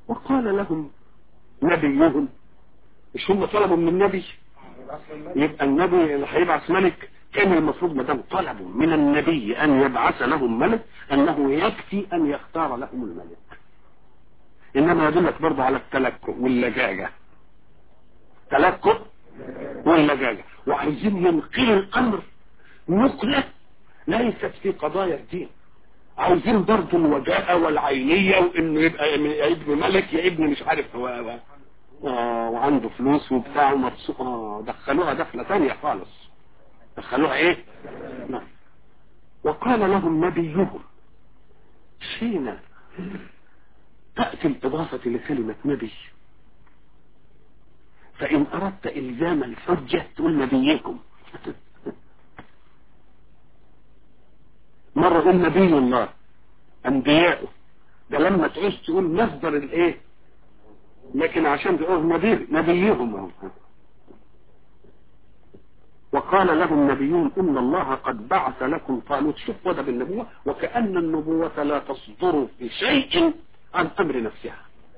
وقال لهم نبيهم مش هم طلبوا من النبي يبقى النبي اللي هيبعث ملك كان المفروض ما دام طلبوا من النبي ان يبعث لهم ملك انه يكفي ان يختار لهم الملك انما يدلك برضه على التلكؤ واللجاجه تلكؤ واللجاجه وعايزين ينقلوا الامر نقله ليست في قضايا الدين عايزين برضه الوجاءة والعينية وانه يبقى يا ابن ملك يا ابن مش عارف هو آه وعنده فلوس وبتاع ومبسوط آه دخلوها دخلة ثانية خالص دخلوها ايه نعم وقال لهم نبيهم حين تأتي الإضافة لكلمة نبي فإن أردت إلزام الحجة تقول نبيكم مرة قول نبي الله أنبياءه ده لما تعوز تقول مصدر الإيه لكن عشان تقول نبي نبيهم وقال لهم نبيون إن الله قد بعث لكم طالوت شوف وده بالنبوة وكأن النبوة لا تصدر في شيء عن أمر نفسها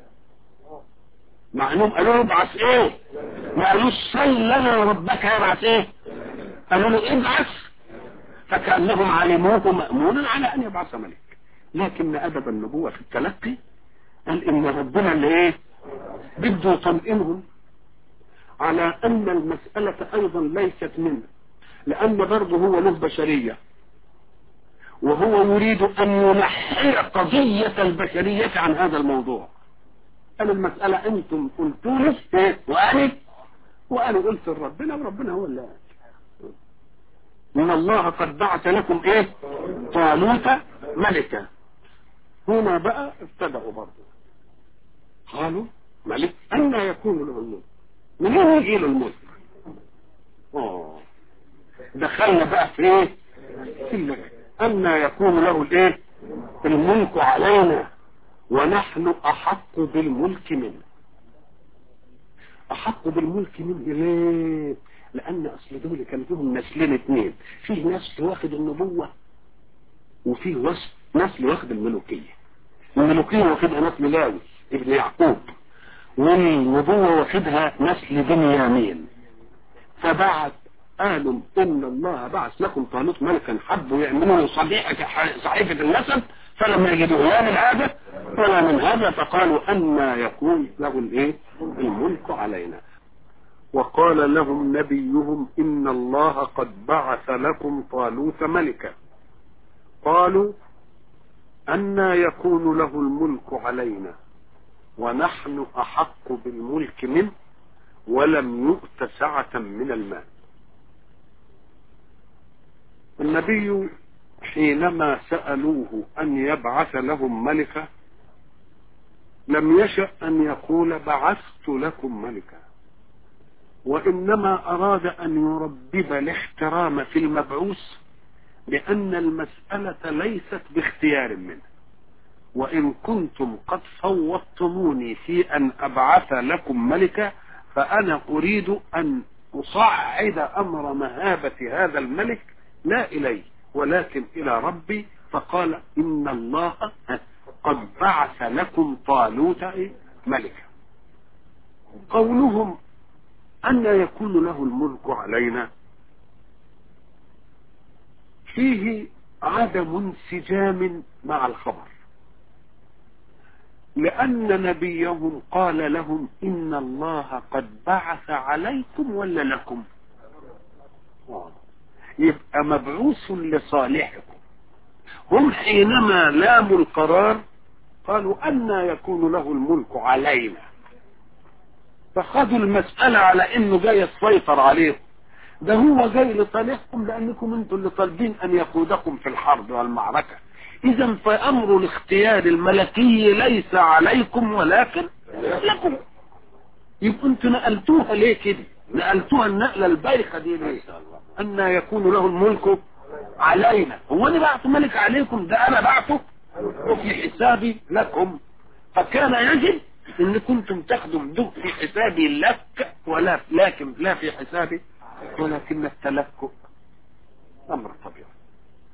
مع انهم قالوا له ابعث ايه ما قالوش صل لنا ربك يبعث ايه قالوا له ابعث فكأنهم علموه مأمونا على ان يبعث ملك لكن ادب النبوة في التلقي قال ان ربنا اللي ايه بده يطمئنهم على ان المسألة ايضا ليست منه لان برضه هو له بشرية وهو يريد ان ينحي قضية البشرية عن هذا الموضوع قال المسألة انتم قلتوا لي ايه وانا وانا قلت لربنا وربنا هو اللي قال من الله قد بعث لكم ايه طالوت ملكا هنا بقى ابتدأوا برضه قالوا ملك أن يكون له الملك من وين يجي له الملك اه دخلنا بقى في ايه في الملك أن يكون له الايه الملك علينا ونحن أحق بالملك منه أحق بالملك منه ليه لأن أصل دول كان فيهم نسلين اثنين فيه نسل واخد النبوة وفيه نسل واخد الملوكية الملوكية واخدها نسل لاوي ابن يعقوب والنبوة واخدها نسل بنيامين فبعد قالوا إن الله بعث لكم طالوت ملكا حبوا يعملوا صحيفة صحيفة النسب فلم يجدوا لا من هذا ولا من هذا فقالوا أن يكون له الايه الملك علينا وقال لهم نبيهم إن الله قد بعث لكم طالوت ملكا قالوا أن يكون له الملك علينا ونحن أحق بالملك منه ولم يؤت سعة من المال النبي حينما سألوه أن يبعث لهم ملكا لم يشأ أن يقول بعثت لكم ملكا وإنما أراد أن يربب الاحترام في المبعوث لأن المسألة ليست باختيار منه وإن كنتم قد فوضتموني في أن أبعث لكم ملكا فأنا أريد أن أصعد أمر مهابة هذا الملك لا إلي ولكن إلى ربي فقال إن الله قد بعث لكم طالوت ملكا قولهم أن يكون له الملك علينا فيه عدم انسجام مع الخبر لأن نبيهم قال لهم إن الله قد بعث عليكم ولا لكم يبقى مبعوث لصالحكم هم حينما لاموا القرار قالوا أن يكون له الملك علينا فخذوا المسألة على انه جاي يسيطر عليكم ده هو جاي لصالحكم لانكم انتم اللي طالبين ان يقودكم في الحرب والمعركة اذا فامر الاختيار الملكي ليس عليكم ولكن لكم يبقى انتوا نقلتوها ليه كده نقلتوها النقلة البايخة دي ليه ان يكون له الملك علينا هو انا بعت ملك عليكم ده انا بعته وفي حسابي لكم فكان يجب ان كنتم تاخدوا ده في حسابي لك ولا لكن لا في حسابي ولكن التلكؤ امر طبيعي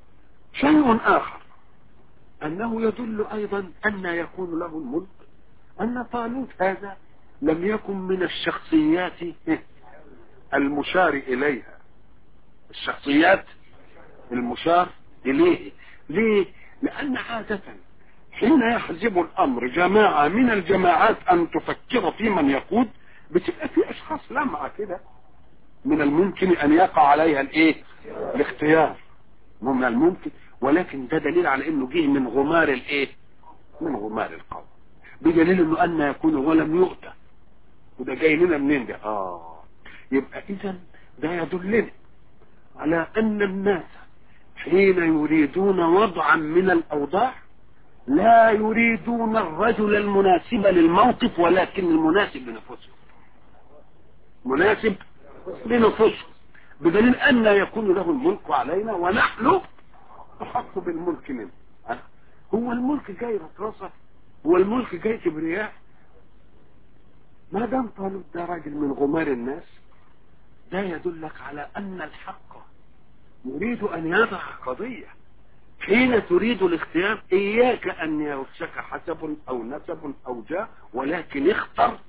شيء اخر انه يدل ايضا ان يكون له الملك أن طالوت هذا لم يكن من الشخصيات المشار إليها الشخصيات المشار إليه ليه؟ لأن عادة حين يحزب الأمر جماعة من الجماعات أن تفكر في من يقود بتبقى في أشخاص لمعة كده من الممكن أن يقع عليها الإيه؟ الاختيار من الممكن ولكن ده دليل على انه جه من غمار الايه من غمار القوم بدليل انه ان يكون ولم يؤتى وده جاي لنا منين ده اه يبقى اذا ده يدلنا على ان الناس حين يريدون وضعا من الاوضاع لا يريدون الرجل المناسب للموقف ولكن المناسب لنفسهم مناسب لنفسهم بدليل ان يكون له الملك علينا ونحن احق بالملك منه هو الملك جاي رصاصة هو الملك جاي كبرياء ما دام طالب ده راجل من غمار الناس ده يدلك على ان الحق يريد ان يضع قضية حين تريد الاختيار اياك ان يغشك حسب او نسب او جاه ولكن اختر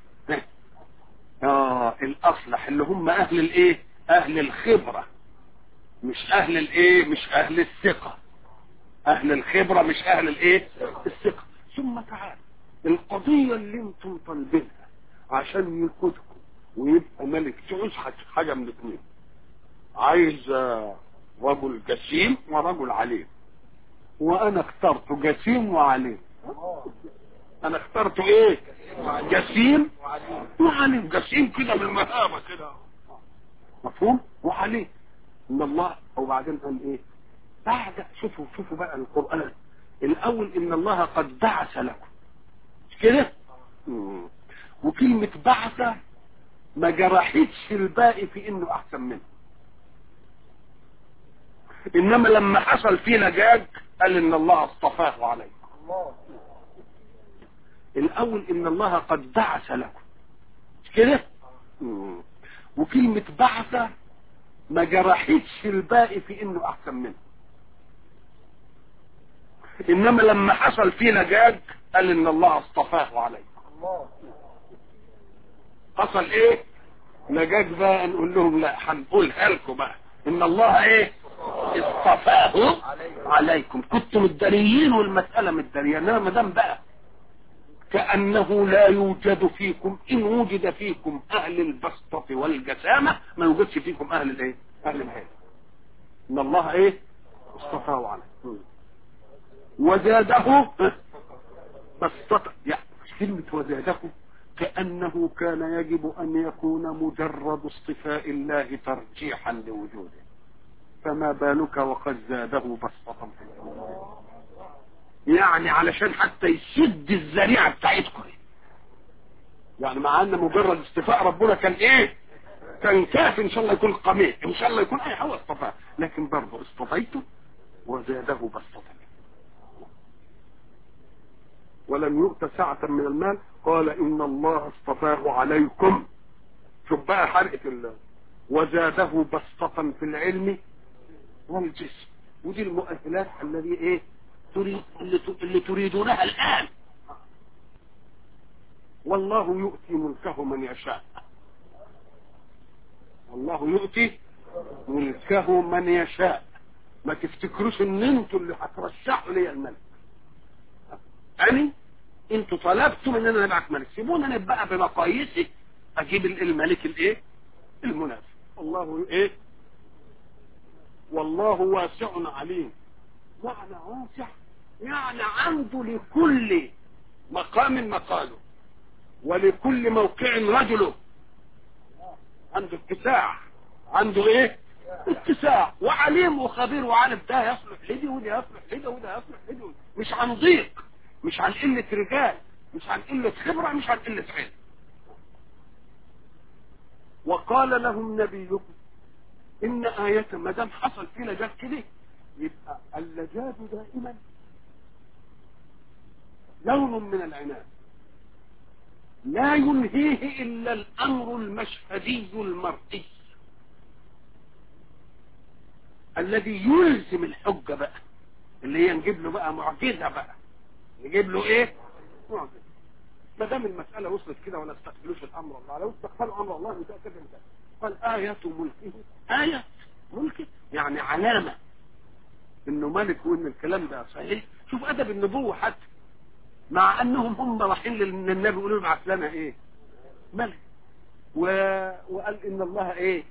اه الاصلح اللي هم اهل الايه اهل الخبرة مش اهل الايه مش اهل الثقة اهل الخبرة مش اهل الايه الثقة ثم تعال القضية اللي انتم طالبينها عشان يقودكم ويبقى ملك تعوز حاجة من الاثنين عايز رجل جسيم ورجل عليم وانا اخترت جسيم وعليم انا اخترت ايه جسيم وعليم جسيم كده من المهابة كده مفهوم وعليم ان الله وبعدين قال ايه بعد شوفوا شوفوا بقى القرآن الاول ان الله قد بعث لكم كده وكلمة بعث ما جرحتش الباقي في انه احسن منه انما لما حصل فيه لجاج قال ان الله اصطفاه عليكم الاول ان الله قد بعث لكم كده وكلمة بعث ما جرحتش الباقي في انه احسن منه انما لما حصل فيه لجاج قال ان الله اصطفاه عليكم حصل ايه لجاج بقى نقول لهم لا هنقولها لكم بقى ان الله ايه اصطفاه عليكم كنتم الداريين والمسألة متدارية انما ما دام بقى كأنه لا يوجد فيكم إن وجد فيكم أهل البسطة والجسامة ما يوجدش فيكم أهل الإيه؟ أهل العلم إن الله إيه؟ اصطفاه عليه وزاده بسطة يعني كلمة وزاده كأنه كان يجب أن يكون مجرد اصطفاء الله ترجيحا لوجوده فما بالك وقد زاده بسطة في الأرض يعني علشان حتى يسد الذريعة بتاعتكم يعني مع ان مجرد استفاء ربنا كان ايه كان كاف ان شاء الله يكون قميع ان شاء الله يكون اي هو اصطفاه لكن برضه اصطفيته وزاده بسطة ولم يؤت سعة من المال قال ان الله اصطفاه عليكم شوف بقى حرقة الله وزاده بسطة في العلم والجسم ودي المؤهلات الذي ايه تريد اللي تريدونها الآن والله يؤتي ملكه من يشاء والله يؤتي ملكه من يشاء ما تفتكروش ان انتوا اللي هترشحوا لي الملك يعني انتوا طلبتم ان انا ابعت ملك سيبونا نبقى بمقاييسي اجيب الملك الايه المناسب الله ايه والله واسع عليم معنى واسع يعني عنده لكل مقام مقاله ولكل موقع رجله عنده اتساع عنده ايه اتساع وعليم وخبير وعالم ده يصلح لدي وده يصلح لدي وده يصلح لدي مش عن ضيق مش عن قلة رجال مش عن قلة خبرة مش عن قلة علم وقال لهم نبيكم ان آية ما دام حصل في لجاج كده يبقى اللجاج دائما لون من العناد لا ينهيه إلا الأمر المشهدي المرئي الذي يلزم الحجة بقى اللي هي نجيب له بقى معجزة بقى نجيب له ايه معجزة ما دام المسألة وصلت كده ولا استقبلوش الأمر الله لو استقبلوا أمر الله يبقى كده انتهى قال آية ملكه آية ملكه يعني علامة انه ملك وان الكلام ده صحيح شوف ادب النبوة حتى مع انهم هم رايحين للنبي يقولوا له ابعث لنا ايه ملك و... وقال ان الله ايه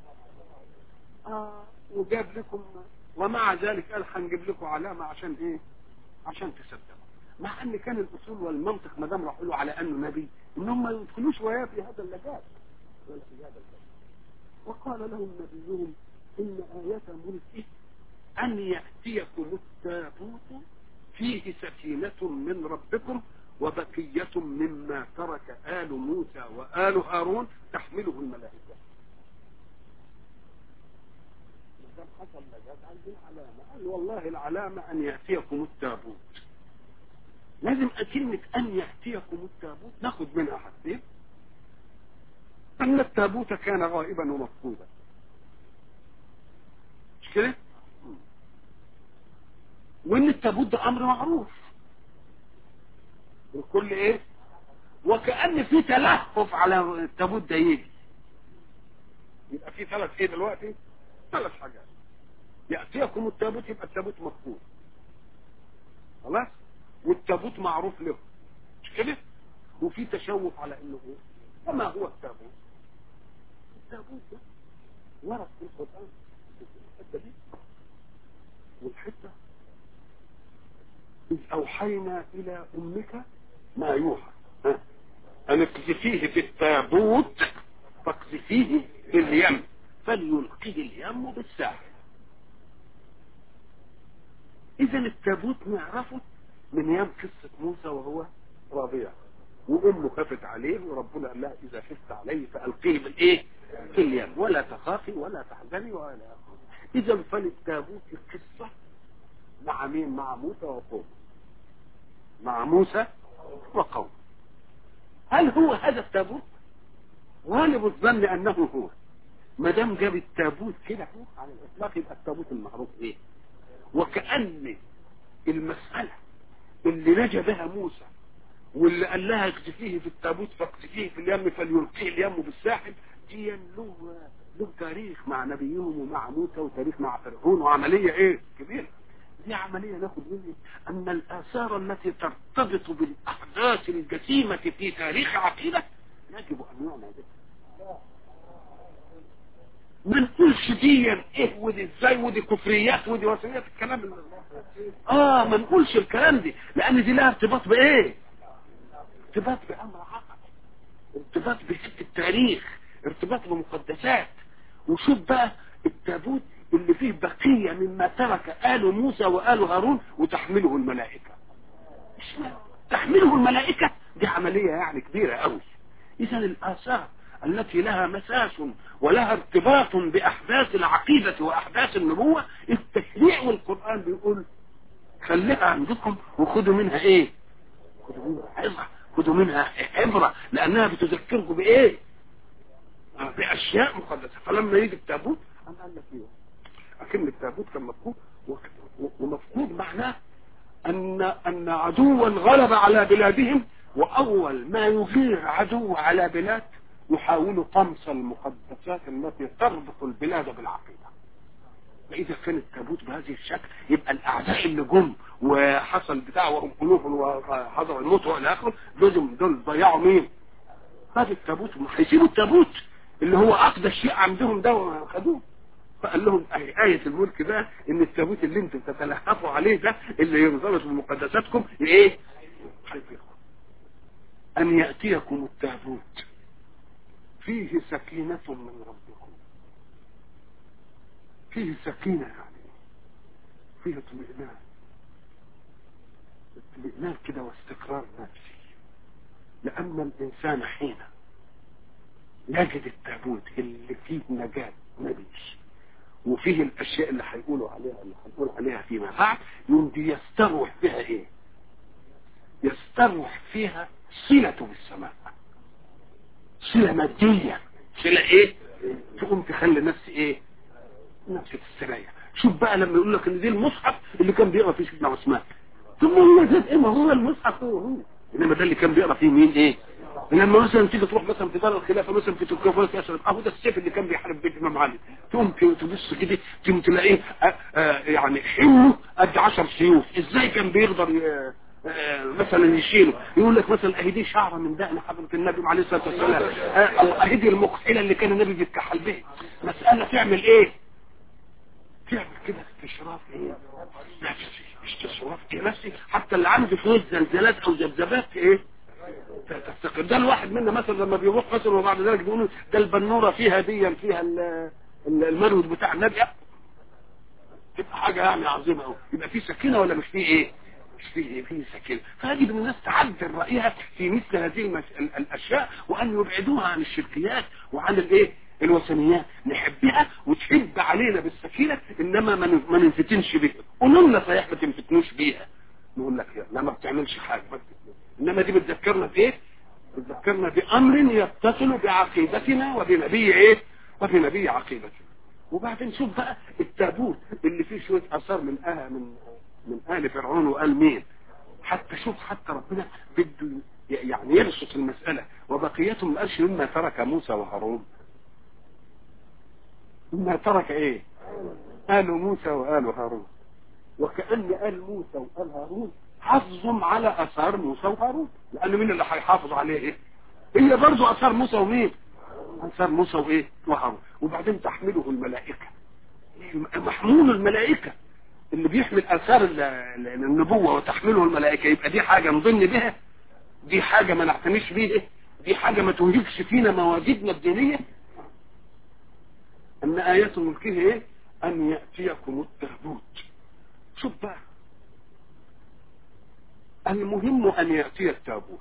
آه وجاب لكم ومع ذلك قال هنجيب لكم علامة عشان ايه عشان تصدقوا مع ان كان الاصول والمنطق ما دام راحوا له على انه نبي ان هم ما يدخلوش وياه في هذا اللجاج ولا في هذا اللجاج وقال لهم نبيهم ان آية ملكه ان يأتيكم التابوت فيه سكينة من ربكم وبقية مما ترك آل موسى وآل هارون تحمله الملائكة كان حصل لجاج عندنا علامة قال والله العلامة أن يأتيكم التابوت لازم كلمة أن يأتيكم التابوت ناخد منها حاجتين أن التابوت كان غائبا ومفقودا مش كده؟ وإن التابوت ده أمر معروف الكل إيه؟ وكأن في تلهف على التابوت ده يجي يبقى في ثلاث إيه دلوقتي؟ ثلاث حاجات يأتيكم التابوت يبقى التابوت مفقود خلاص؟ والتابوت معروف له مش كده وفي تشوف على انه ايه وما هو التابوت التابوت ده ورد في القرآن الحتة دي والحتة إذ أوحينا إلى أمك ما يوحى ها؟ أن اقذفيه في التابوت فاقذفيه في اليم فليلقيه اليم بالساحل إذا التابوت نعرفه من ايام قصة موسى وهو رضيع وامه خافت عليه وربنا قال لها اذا خفت عليه فالقيه بالايه في اليم ولا تخافي ولا تحزني ولا اذا فللتابوت القصة مع مين مع موسى وقومه مع موسى وقومه هل هو هذا التابوت غالب الظن انه هو ما دام جاب التابوت كده على الاطلاق يبقى التابوت المعروف ايه وكأن المسألة اللي نجا بها موسى واللي قال لها اقذفيه في التابوت فاقذفيه في اليم فليلقيه اليم بالساحل دي له له تاريخ مع نبيهم ومع موسى وتاريخ مع فرعون وعملية ايه كبيرة دي عملية ناخد منها ان الاثار التي ترتبط بالاحداث الجسيمة في تاريخ عقيدة يجب ان يعنى بها ما نقولش دي ايه ودي ازاي ودي كفريات ودي وثنيات الكلام اللي اه ما نقولش الكلام دي لان دي لها ارتباط بايه ارتباط بامر عقل ارتباط بست التاريخ ارتباط بمقدسات وشوف بقى التابوت اللي فيه بقية مما ترك آل موسى وآل هارون وتحمله الملائكة تحمله الملائكة دي عملية يعني كبيرة قوي اذا الاثار التي لها مساس ولها ارتباط بأحداث العقيدة وأحداث النبوة التشريع والقرآن بيقول خليها عندكم وخدوا منها ايه خدوا منها عظة خدوا منها عبرة لأنها بتذكركم بإيه بأشياء مقدسة فلما يجي التابوت أنا قال لك ايه أكن التابوت كان مفقود ومفقود معناه أن أن عدوا غلب على بلادهم وأول ما يغير عدو على بلاد يحاول طمس المقدسات التي تربط البلاد بالعقيدة فإذا كان التابوت بهذه الشكل يبقى الأعداء اللي جم وحصل بتاع وهم قلوب وحضروا الموت وإلى آخره دول دول ضيعوا مين؟ هذا التابوت هيسيبوا التابوت اللي هو أقدس شيء عندهم ده وخدوه فقال لهم آية الملك ده إن التابوت اللي انتم تتلهفوا عليه ده اللي ينضبط بمقدساتكم إيه؟ أن يأتيكم التابوت فيه سكينة من ربكم فيه سكينة يعني فيه اطمئنان اطمئنان كده واستقرار نفسي لأن الإنسان حين يجد التابوت اللي فيه نجاة نبي وفيه الأشياء اللي هيقولوا عليها اللي هنقول عليها فيما بعد يمضي يستروح فيها إيه يستروح فيها صلته بالسماء صلة مادية صلة ايه تقوم تخلي نفسي ايه نفسي تستريح شوف بقى لما يقول لك ان دي المصحف اللي كان بيقرا فيه سيدنا عثمان ثم هو زاد ايه ما هو المصحف هو هو انما ده اللي كان بيقرا فيه مين ايه لما مثلا تيجي تروح مثلا في دار الخلافه مثلا في تركيا ولا في اشرف اهو ده السيف اللي كان بيحارب بيت الامام علي تقوم تبص كده تقوم تلاقيه آه، آه، يعني حمله قد 10 سيوف ازاي كان بيقدر ي- آه، مثلا يشيله يقول لك مثلا اهي دي شعره من دقن حضره النبي عليه الصلاه والسلام آه، او اهي دي المكحله اللي كان النبي بيتكحل بيها مساله تعمل ايه تعمل كده استشراف ايه نفسي استشراف نفسي حتى اللي عنده شويه زلزالات او ذبذبات ايه تفتقر ده الواحد منا مثلا لما بيروح مثلا وبعد ذلك بيقولوا ده البنوره فيها ديا فيها ال- ال- المرود بتاع النبي تبقى حاجه يعني عظيمه قوي يبقى في سكينه ولا مش في ايه مش في ايه في سكينه فيجب ان الناس تعدل رايها في مثل هذه المس... ال- الاشياء وان يبعدوها عن الشركيات وعن الايه الوثنيات نحبها وتحب علينا بالسكينه انما ما ن- ما ننفتنش بيها قولوا لنا صحيح ما تنفتنوش بيها نقول لك يا لا ما بتعملش حاجه ما بتفتنوش. انما دي بتذكرنا بايه بتذكرنا بامر يتصل بعقيدتنا وبنبي ايه وبنبي عقيدتنا وبعدين شوف بقى التابوت اللي فيه شويه اثار من آه من من ال فرعون وقال مين حتى شوف حتى ربنا بده يعني يبسط المساله وبقيتهم ما قالش مما ترك موسى وهارون مما ترك ايه قالوا موسى وقالوا هارون وكأن قال موسى وقال هارون حافظهم على اثار موسى وهارون لان مين اللي هيحافظ عليه ايه هي برضو اثار موسى ومين اثار موسى وايه وهارون وبعدين تحمله الملائكه محمول الملائكه اللي بيحمل اثار ال- ال- النبوه وتحمله الملائكه يبقى دي حاجه نظن بها دي حاجه ما نعتنيش بيها دي حاجه ما تهلكش فينا مواجدنا الدينيه ان ايات ملكه ايه ان ياتيكم التابوت شوف بقى المهم ان ياتي التابوت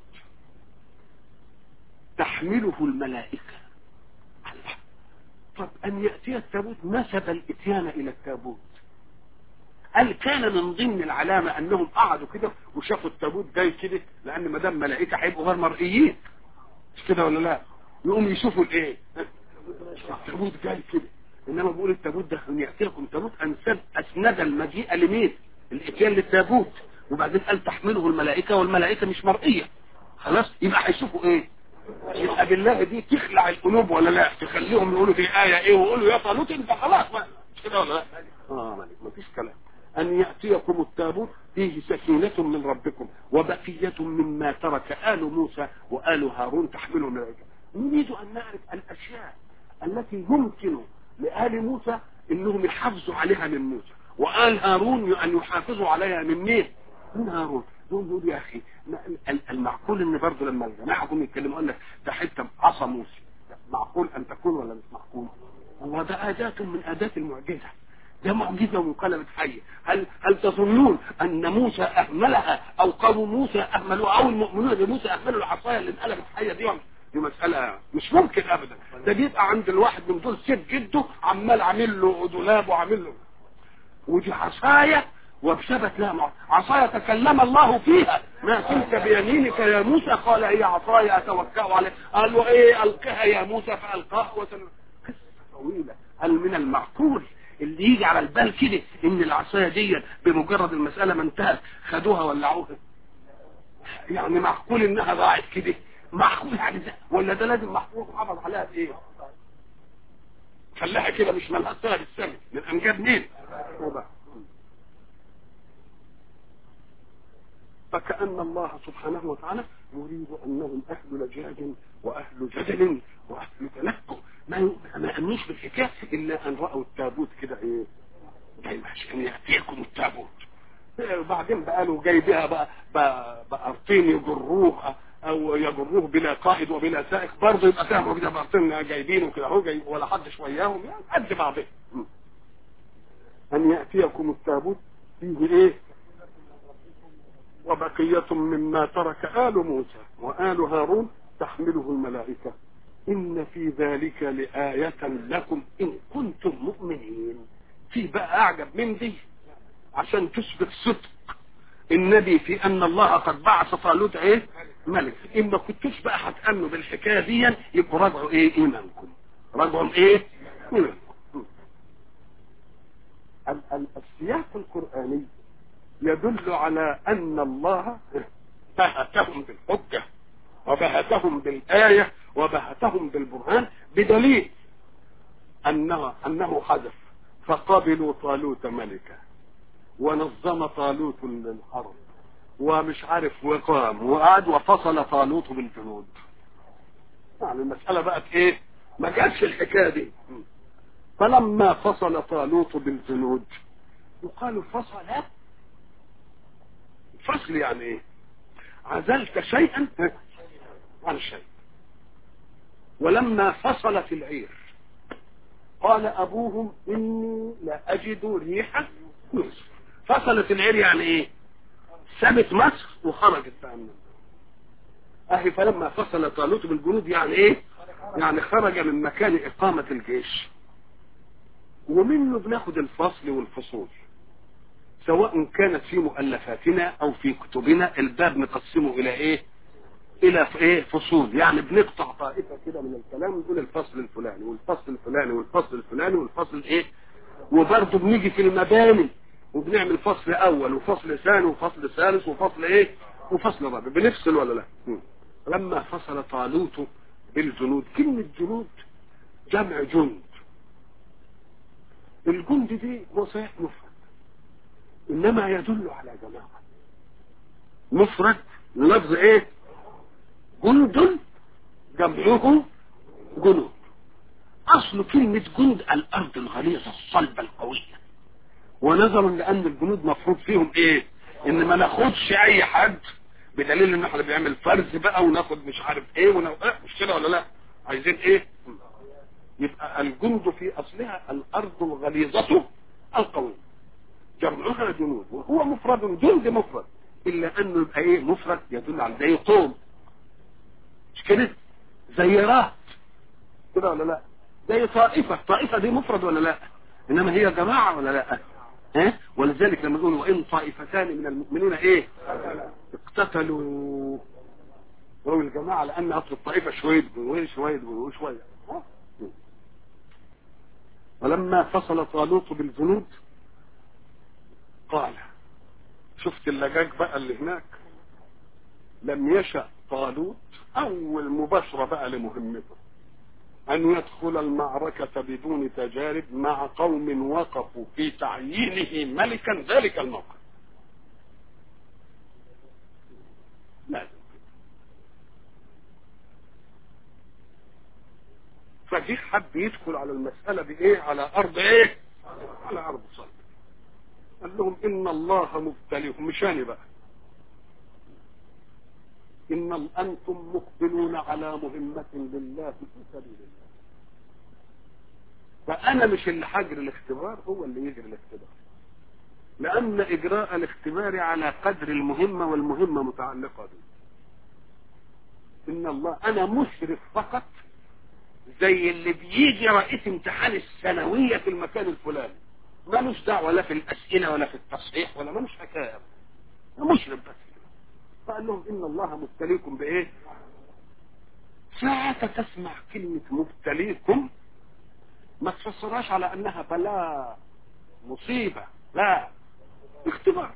تحمله الملائكه الله. طب ان ياتي التابوت نسب الاتيان الى التابوت هل كان من ضمن العلامة انهم قعدوا كده وشافوا التابوت جاي كده لان ما دام ملائكة هيبقوا غير مرئيين مش كده ولا لا يقوم يشوفوا الايه التابوت جاي كده انما بيقول التابوت ده ان ياتيكم تابوت انسد اسند المجيء لمين الاتيان للتابوت وبعدين قال تحمله الملائكة والملائكة مش مرئية خلاص يبقى هيشوفوا ايه يبقى بالله دي تخلع القلوب ولا لا تخليهم يقولوا في آية ايه ويقولوا يا طالوت انت خلاص ما مش كده ولا لا اه مالك مفيش كلام ان يأتيكم التابوت فيه سكينة من ربكم وبقية مما ترك آل موسى وآل هارون تحمله الملائكة نريد ان نعرف الاشياء التي يمكن لآل موسى انهم يحافظوا عليها من موسى وآل هارون ان يحافظوا عليها من مين من هارون دول دول يا اخي ال- المعقول ان برضه لما الجماعه جم يتكلموا قال لك ده حته عصا موسى معقول ان تكون ولا مش معقول هو ده اداه من اداه المعجزه ده معجزه وانقلبت حيه هل هل تظنون ان موسى اهملها او قوم موسى اهملوها او المؤمنون بموسى اهملوا العصايه اللي انقلبت حيه دي دي مسألة مش ممكن ابدا ده بيبقى عند الواحد من دول سيف جده عمال عامل له دولاب وعامل له ودي عصاية وبسبت لها مع- عصاية تكلم الله فيها ما كنت بيمينك يا موسى قال هي عصاية اتوكا عليه قال له ايه القها يا موسى فالقاها وسن قصة طويلة هل من المعقول اللي يجي على البال كده ان العصاية دي بمجرد المسألة ما انتهت خدوها ولعوها يعني معقول انها ضاعت كده معقول يعني ده ولا ده لازم محفوظ محافظ عليها بايه خلاها كده مش مالها سهل السنة من امجاد مين وبقى. فكأن الله سبحانه وتعالى يريد أنهم أهل لجاج وأهل جدل وأهل تلكؤ ما ي- ما يأمنوش بالحكاية إلا أن رأوا التابوت كده إيه جاي عشان يأتيكم التابوت إيه، وبعدين بقى له جاي بها بقى بقى- بقرطين يجروه او يجروه بلا قائد وبلا سائق برضه يبقى فاهم كده بقرطين جايبينه كده اهو جاي ولا حد شوياهم يعني قد بعضهم م. ان ياتيكم التابوت فيه ايه وبقية مما ترك آل موسى وآل هارون تحمله الملائكة إن في ذلك لآية لكم إن كنتم مؤمنين في بقى أعجب من دي عشان تثبت صدق النبي في أن الله قد بعث طالوت إيه ملك إن ما كنتوش بقى هتأمنوا بالحكاية دي يبقوا راجعوا إيه إيمانكم راجعوا إيه إيمانكم ال- ال- السياق القرآني يدل على أن الله بهتهم بالحجة وبهتهم بالآية وبهتهم بالبرهان بدليل أنه, أنه حدث فقبلوا طالوت ملكا ونظم طالوت للحرب ومش عارف وقام وقعد وفصل طالوت بالجنود يعني المسألة بقت ايه ما جاتش الحكاية دي فلما فصل طالوت بالجنود يقال فصل فصل يعني ايه عزلت شيئا عن شيء ولما فصلت العير قال ابوهم اني لا اجد ريح مصر فصلت العير يعني ايه سابت مصر وخرجت بقى من اهي فلما فصل طالوت بالجنود يعني ايه يعني خرج من مكان اقامة الجيش ومنه بناخد الفصل والفصول سواء كانت في مؤلفاتنا او في كتبنا الباب نقسمه الى ايه الى ايه فصول يعني بنقطع طائفه كده من الكلام نقول الفصل الفلاني والفصل الفلاني والفصل الفلاني والفصل ايه وبرضه بنيجي في المباني وبنعمل فصل اول وفصل ثاني وفصل ثالث وفصل ايه وفصل رابع بنفصل ولا لا م. لما فصل طالوت بالجنود كلمة جنود جمع جند الجند دي هو صحيح مفرد انما يدل على جماعة مفرد لفظ ايه جند جمعه جنود اصل كلمة جند الارض الغليظة الصلبة القوية ونظرا لان الجنود مفروض فيهم ايه ان ما ناخدش اي حد بدليل ان احنا بيعمل فرز بقى وناخد مش عارف ايه وناخد إيه مش كده ولا لا عايزين ايه يبقى الجند في اصلها الارض الغليظة القوية جمعها جنود وهو مفرد جند مفرد الا انه يبقى ايه مفرد يدل على زي قوم مش كده زي رهط كده ولا لا زي طائفة طائفة دي مفرد ولا لا انما هي جماعة ولا لا ها ولذلك لما نقول وان طائفتان من المؤمنين ايه اقتتلوا وهو الجماعة لان اصل الطائفة شوية وشوية وشوية ولما فصل طالوت بالجنود قال شفت اللجاج بقى اللي هناك لم يشأ طالوت اول مباشرة بقى لمهمته ان يدخل المعركة بدون تجارب مع قوم وقفوا في تعيينه ملكا ذلك الموقف لازم فجه حب يدخل على المسألة بايه على ارض ايه على ارض صلب قال لهم ان الله مبتليكم مشاني بقى ان انتم مقبلون على مهمة لله في سبيل الله فانا مش اللي حجر الاختبار هو اللي يجري الاختبار لان اجراء الاختبار على قدر المهمة والمهمة متعلقة به ان الله انا مشرف فقط زي اللي بيجي رئيس امتحان الثانوية في المكان الفلاني ملوش دعوة لا في الاسئلة ولا في التصحيح ولا ملوش حكاية مشرف بس فقال لهم ان الله مبتليكم بايه ساعة تسمع كلمة مبتليكم ما تفسرهاش على انها بلاء مصيبة لا اختبار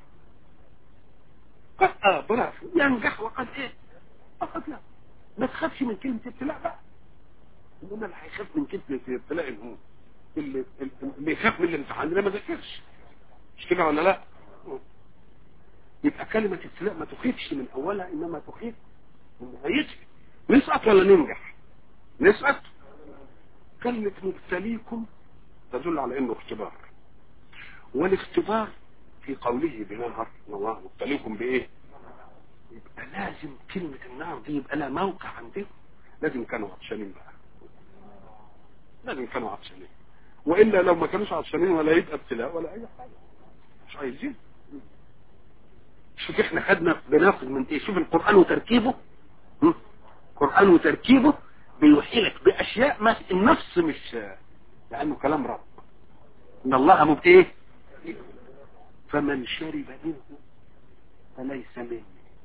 قد اه برافو ينجح وقد ايه وقد لا ما تخافش من كلمة ابتلاء بقى انما اللي هيخاف من كلمة ابتلاء هو اللي اللي يخاف من الامتحان اللي ما ذاكرش مش كده ولا لا يبقى كلمة ابتلاء ما تخيفش من اولها انما تخيف من نهايتها نسقط ولا ننجح نسقط كلمة مبتليكم تدل على انه اختبار والاختبار في قوله بنهر الله مبتليكم بايه يبقى لازم كلمة النار دي يبقى لها موقع عندهم لازم كانوا عطشانين بقى لازم كانوا عطشانين والا لو ما كانوش عطشانين ولا يبقى ابتلاء ولا اي حاجة مش عايزين شوف احنا خدنا بناخد من ايه شوف القرآن وتركيبه القرآن وتركيبه بيوحيلك باشياء ما النفس مش لانه كلام رب ان الله مب ايه فمن شرب منه فليس مني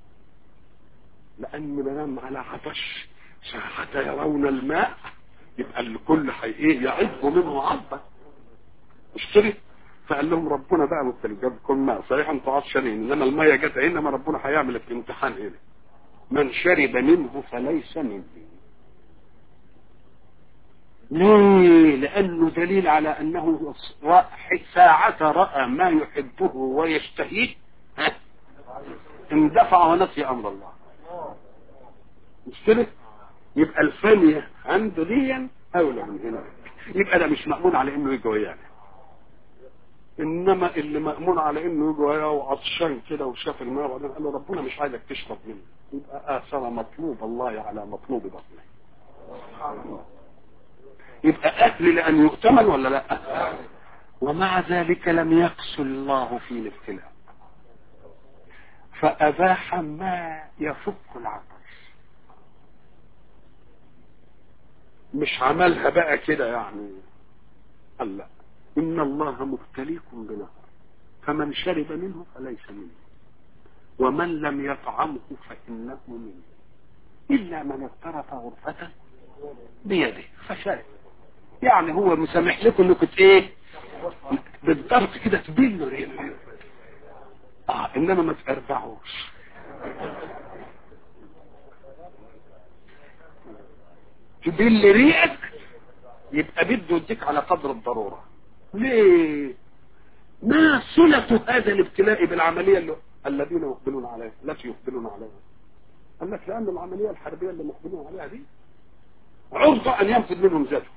لان منام على عطش حتى يرون الماء يبقى الكل حي ايه يعب منه عضا مش كده فقال لهم ربنا بقى مبتلي جابكم ماء صحيح انتوا عطشانين انما الميه جت انما ربنا هيعمل الامتحان هنا من شرب منه فليس مني ليه لانه دليل على انه ساعة رأى ما يحبه ويشتهيه اندفع ونسي امر الله مش كده يبقى الفانية عنده ديا اولى من هنا يبقى ده مش مأمون على انه يجي ويانا انما اللي مأمون على انه يجي وياه وعطشان كده وشاف الماء وبعدين قال له ربنا مش عايزك تشرب منه يبقى اثر مطلوب الله على مطلوب بطنه يبقى اهل لان يؤتمن ولا لا ومع ذلك لم يقسو الله في الابتلاء فاباح ما يفك العطش مش عملها بقى كده يعني قال لا ان الله مبتليكم بنهر فمن شرب منه فليس منه ومن لم يطعمه فانه منه الا من اغترف غرفه بيده فشرب يعني هو مسامح لكم انكم ايه بالضبط كده تبلوا ريحه اه انما ما تقربعوش تبل ريقك يبقى بده يديك على قدر الضرورة ليه ما صلة هذا الابتلاء بالعملية اللي الذين يقبلون عليها التي يقبلون عليها قال لك لأن العملية الحربية اللي مقبلون عليها دي عرضة أن ينفذ منهم ذاته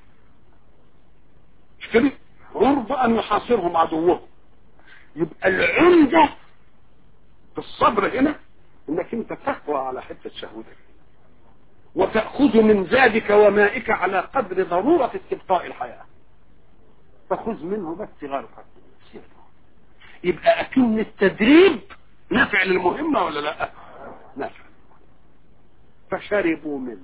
مش كده عرضة أن يحاصرهم عدوهم يبقى العمدة بالصبر هنا انك انت تقوى على حتة شهوتك وتأخذ من زادك ومائك على قدر ضرورة استبقاء الحياة فخذ منه بس غرفة يبقى أكن التدريب نافع للمهمة ولا لا نافع فشربوا منه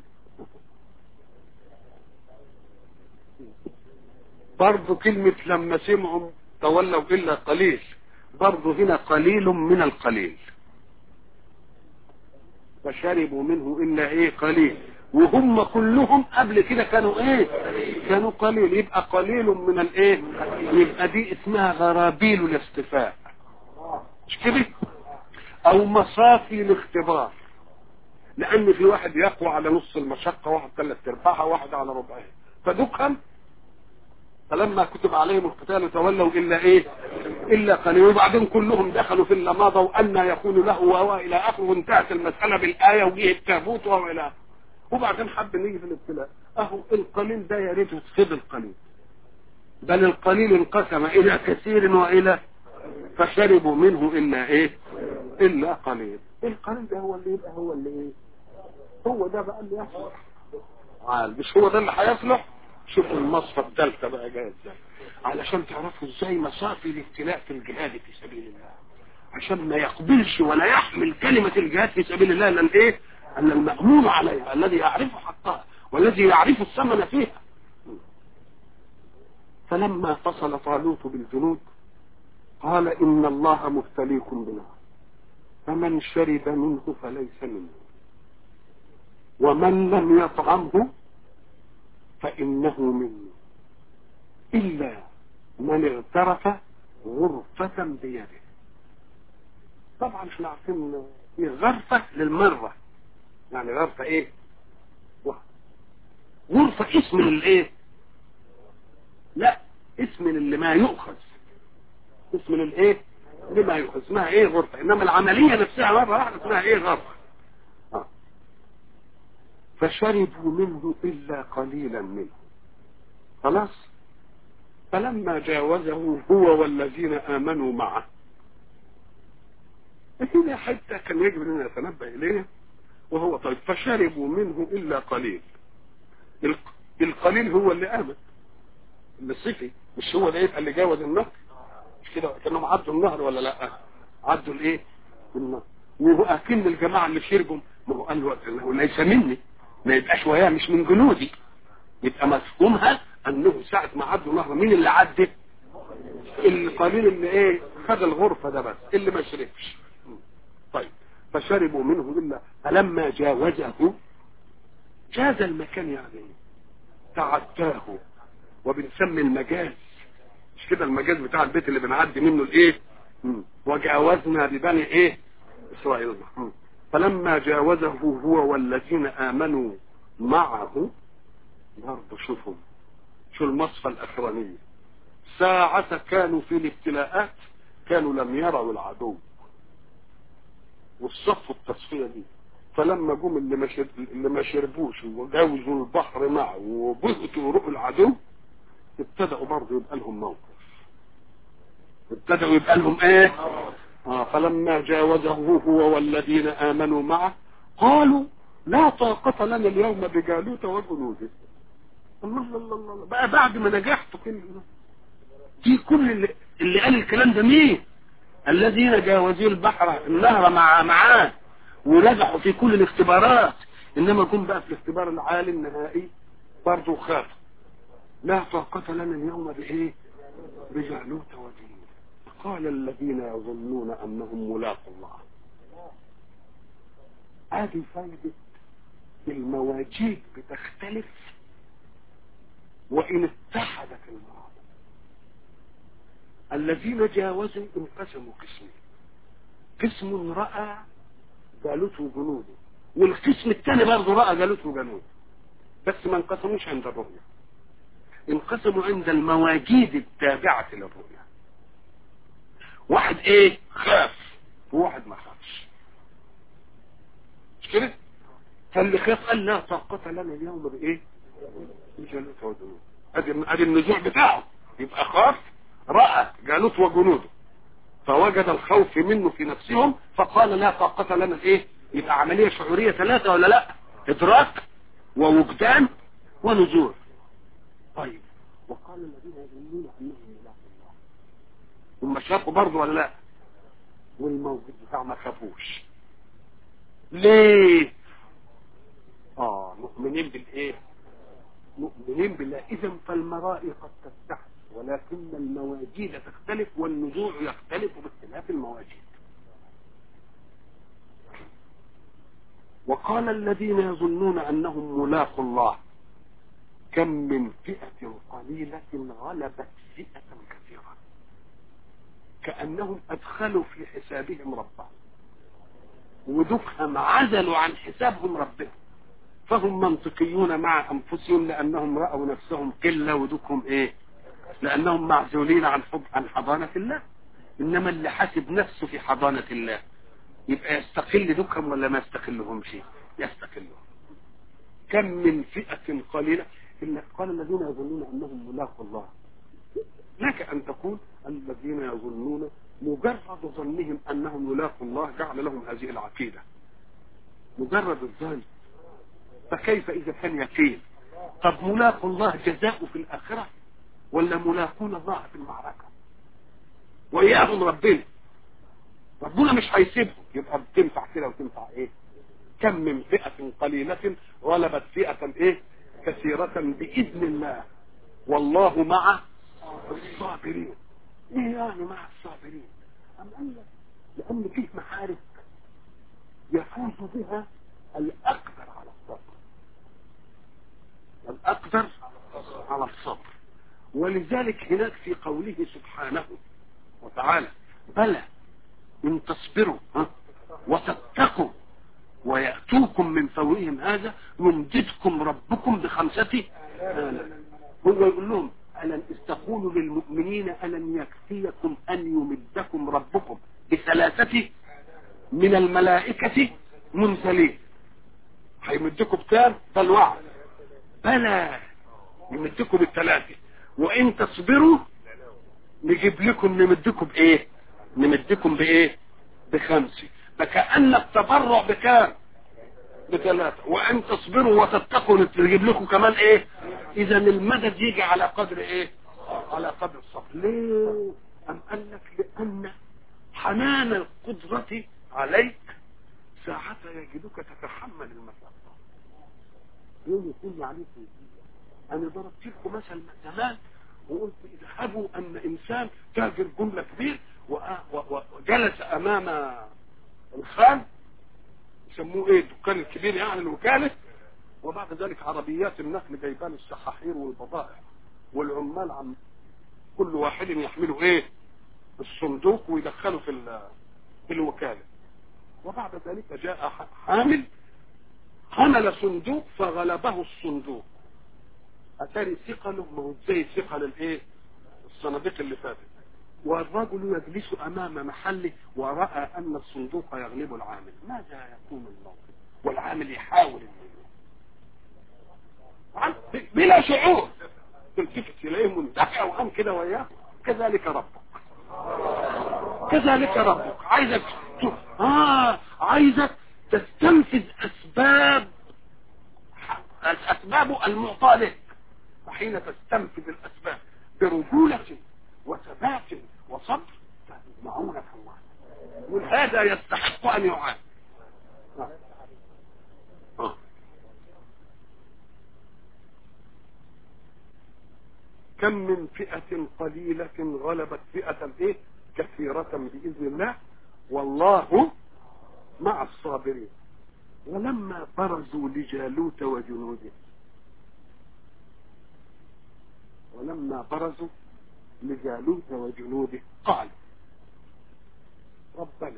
برضو كلمة لما سمعوا تولوا إلا قليل برضو هنا قليل من القليل فشربوا منه إلا إيه قليل وهم كلهم قبل كده كانوا إيه كانوا قليل يبقى قليل من الإيه يبقى دي اسمها غرابيل الاستفاء مش كده أو مصافي الاختبار لأن في واحد يقوى على نص المشقة واحد ثلاث ارباعها واحد على ربعها فدكهم فلما كتب عليهم القتال تولوا إلا إيه إلا قليل وبعدين كلهم دخلوا في اللماضة وأن يكون له وهو إلى آخره وانتهت المسألة بالآية وجيه التابوت وهو إلى آخره وبعدين حب نيجي في الابتلاء أهو القليل ده يا ريته فضل قليل بل القليل انقسم إلى كثير وإلى فشربوا منه إلا إيه إلا قليل القليل ده هو اللي يبقى هو اللي إيه هو ده بقى اللي يحصل عال مش هو ده اللي هيصلح شوفوا المصفى الثالثة بقى جايه ازاي علشان تعرفوا ازاي مصافي الابتلاء في الجهاد في سبيل الله عشان ما يقبلش ولا يحمل كلمة الجهاد في سبيل الله الا الايه ان المأمون عليها الذي يعرف حقها والذي يعرف الثمن فيها فلما فصل طالوت بالجنود قال ان الله مبتليكم بنار فمن شرب منه فليس منه ومن لم يطعمه فإنه مني إلا من اغترف غرفة بيده طبعا احنا عارفين ايه غرفة للمرة يعني غرفة ايه غرفة اسم للايه لا اسم اللي ما يؤخذ اسم للايه لما يؤخذ اسمها ايه غرفة انما العملية نفسها مرة واحدة اسمها ايه غرفة آه. فشربوا منه إلا قليلا منه خلاص فلما جاوزه هو والذين آمنوا معه هنا حتى كان يجب أن نتنبه إليه وهو طيب فشربوا منه إلا قليل القليل هو اللي آمن اللي صفي مش هو اللي يبقى اللي جاوز النهر مش كده كانهم عدوا النهر ولا لا عدوا الايه النهر وهو اكن الجماعه اللي شربوا ما هو قال له ليس مني ما يبقاش وياه مش من جنودي يبقى مفهومها انه ساعة ما عدوا نهر مين اللي عدى القليل اللي ايه خد الغرفة ده بس اللي ما شربش طيب فشربوا منه الا فلما جاوزه جاز المكان يعني تعداه وبنسمي المجاز مش كده المجاز بتاع البيت اللي بنعدي منه الايه وجاوزنا ببني ايه اسرائيل فلما جاوزه هو والذين امنوا معه برضه شوفوا شو المصفى الاخرانيه ساعة كانوا في الابتلاءات كانوا لم يروا العدو والصفوا التصفية دي فلما جم اللي ما اللي ما شربوش وجاوزوا البحر معه وبهتوا رؤوا العدو ابتدأوا برضه يبقى لهم موقف ابتدأوا يبقى لهم ايه آه فلما جاوزه هو والذين آمنوا معه قالوا لا طاقة لنا اليوم بجالوت وجنوده الله الله الله الله بقى بعد ما نجحتوا كل في كل اللي, اللي قال الكلام ده مين الذين جاوزوا البحر النهر مع معاه ونجحوا في كل الاختبارات انما جم بقى في الاختبار العالي النهائي برضه خافوا لا طاقة لنا اليوم بايه بجالوت وجنوده قال الذين يظنون انهم ملاقوا الله هذه فايدة المواجيد بتختلف وان اتحدت المواجيد الذين جاوزوا انقسموا قسمين قسم رأى جالوت وجنوده والقسم الثاني برضه رأى جالوت وجنوده بس ما انقسموش عند الرؤية انقسموا عند المواجيد التابعة للرؤية واحد ايه خاف وواحد ما خافش مش كده فاللي خاف قال لا طاقة لنا اليوم بايه بجالوت وجنوده ادي ادي النزوع بتاعه يبقى خاف رأى جالوت وجنوده فوجد الخوف منه في نفسهم فقال لا طاقة لنا ايه يبقى عملية شعورية ثلاثة ولا لا ادراك ووجدان ونزول طيب وقال الذين يظنون انهم ملاك الله هم شافوا برضه ولا لا والموجود بتاع ما خافوش ليه اه مؤمنين بالايه مؤمنين بالله اذا فالمرائي قد تستحق ولكن المواجيد تختلف والنزوع يختلف باختلاف المواجيد وقال الذين يظنون انهم ملاقوا الله كم من فئة قليلة غلبت فئة كثيرة كأنهم أدخلوا في حسابهم ربهم ودكهم عزلوا عن حسابهم ربهم فهم منطقيون مع أنفسهم لأنهم رأوا نفسهم قلة ودكهم إيه لأنهم معزولين عن حب عن حضانة الله إنما اللي حاسب نفسه في حضانة الله يبقى يستقل دكهم ولا ما يستقلهمش يستقلهم كم من فئة قليلة إلا قال الذين يظنون أنهم ملاقوا الله لك أن تقول الذين يظنون مجرد ظنهم أنهم ملاقوا الله جعل لهم هذه العقيدة مجرد الظن فكيف إذا كان يقين طب ملاقوا الله جزاء في الآخرة ولا ملاقون الله في المعركة وإياهم ربنا ربنا مش هيسيبهم يبقى بتنفع كده وتنفع ايه كم من فئة قليلة غلبت فئة ايه كثيرة بإذن الله والله مع الصابرين ايه يعني مع الصابرين أم قال لك لأن فيه محارب يفوز بها الأقدر على الصبر الأقدر على الصبر ولذلك هناك في قوله سبحانه وتعالى بلى إن تصبروا وتتقوا ويأتوكم من فورهم هذا يمددكم ربكم بخمسة آلاف هو يقول لهم ألن استقولوا للمؤمنين ألن يكفيكم أن يمدكم ربكم بثلاثة من الملائكة منزلين هيمدكم بكام ده الوعد بلى يمدكم بالثلاثة وإن تصبروا نجيب لكم نمدكم بإيه نمدكم بإيه بخمسة فكأن التبرع بكام بثلاثة وأن تصبروا وتتقوا نجيب لكم كمان إيه إذا المدد يجي على قدر إيه على قدر الصبر ليه أم قال لك لأن حنان القدرة عليك ساعتها يجدك تتحمل المشقة يوم يكون عليك أنا ضربت لكم مثل زمان وقلت اذهبوا أن إنسان تاجر جملة كبير وجلس أمام الخان يسموه ايه الدكان الكبير يعني الوكالة وبعد ذلك عربيات النقل جايبان السحاحير والبضائع والعمال عم كل واحد يحمله ايه الصندوق ويدخله في ال- في الوكالة وبعد ذلك جاء ح- حامل حمل صندوق فغلبه الصندوق اتاري ثقله ما هو زي ثقل الايه الصناديق اللي فاتت والرجل يجلس امام محله وراى ان الصندوق يغلب العامل ماذا يكون الموقف والعامل يحاول انه عن- بلا شعور تلتفت اليه مندفع وقام كده وياه كذلك ربك كذلك ربك عايزك ت- اه عايزك تستنفذ اسباب الاسباب المعطاه لك وحين تستنفذ الاسباب برجولة وثبات وصبر معونك الله وهذا يستحق ان يعان آه. آه. كم من فئة قليلة غلبت فئة ايه كثيرة بإذن الله والله مع الصابرين ولما برزوا لجالوت وجنوده ولما برزوا لجالوت وجنوده قالوا ربنا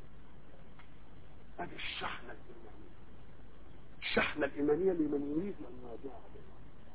هذه الشحنة الإيمانية الشحنة الإيمانية لمن يريد أن يواجه عليها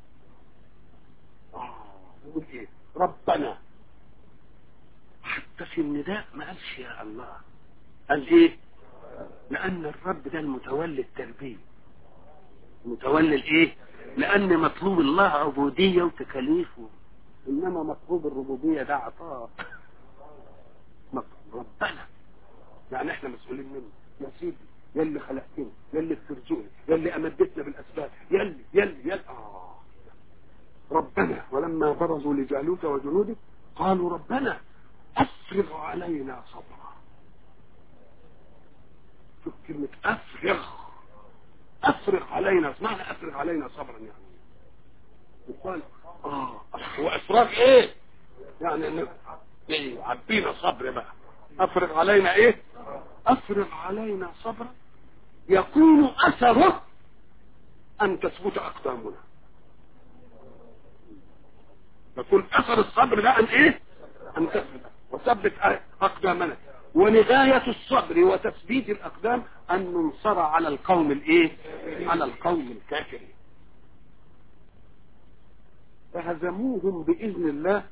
آه يقول إيه ربنا حتى في النداء ما قالش يا الله قال إيه لأن الرب ده المتولي التربية متولي الإيه لأن مطلوب الله عبودية وتكاليف إنما مطلوب الربوبية ده عطاء مطلوب ربنا يعني احنا مسؤولين منه يا سيدي يا اللي خلقتني يا اللي بترزقني يا اللي امدتنا بالاسباب يا اللي يا اللي يا اللي آه. ربنا ولما برزوا لجالوت وجنوده قالوا ربنا افرغ علينا صبرا شوف كلمة افرغ افرغ علينا معنى افرغ علينا صبرا يعني يقال اه هو افراغ ايه يعني ان ايه عبينا صبر بقى افرغ علينا ايه افرغ علينا صبرا يكون اثره ان تثبت اقدامنا يكون اثر الصبر ده ان ايه ان تثبت وثبت اقدامنا ونهاية الصبر وتثبيت الاقدام ان ننصر على القوم الايه على القوم الكافرين فهزموهم باذن الله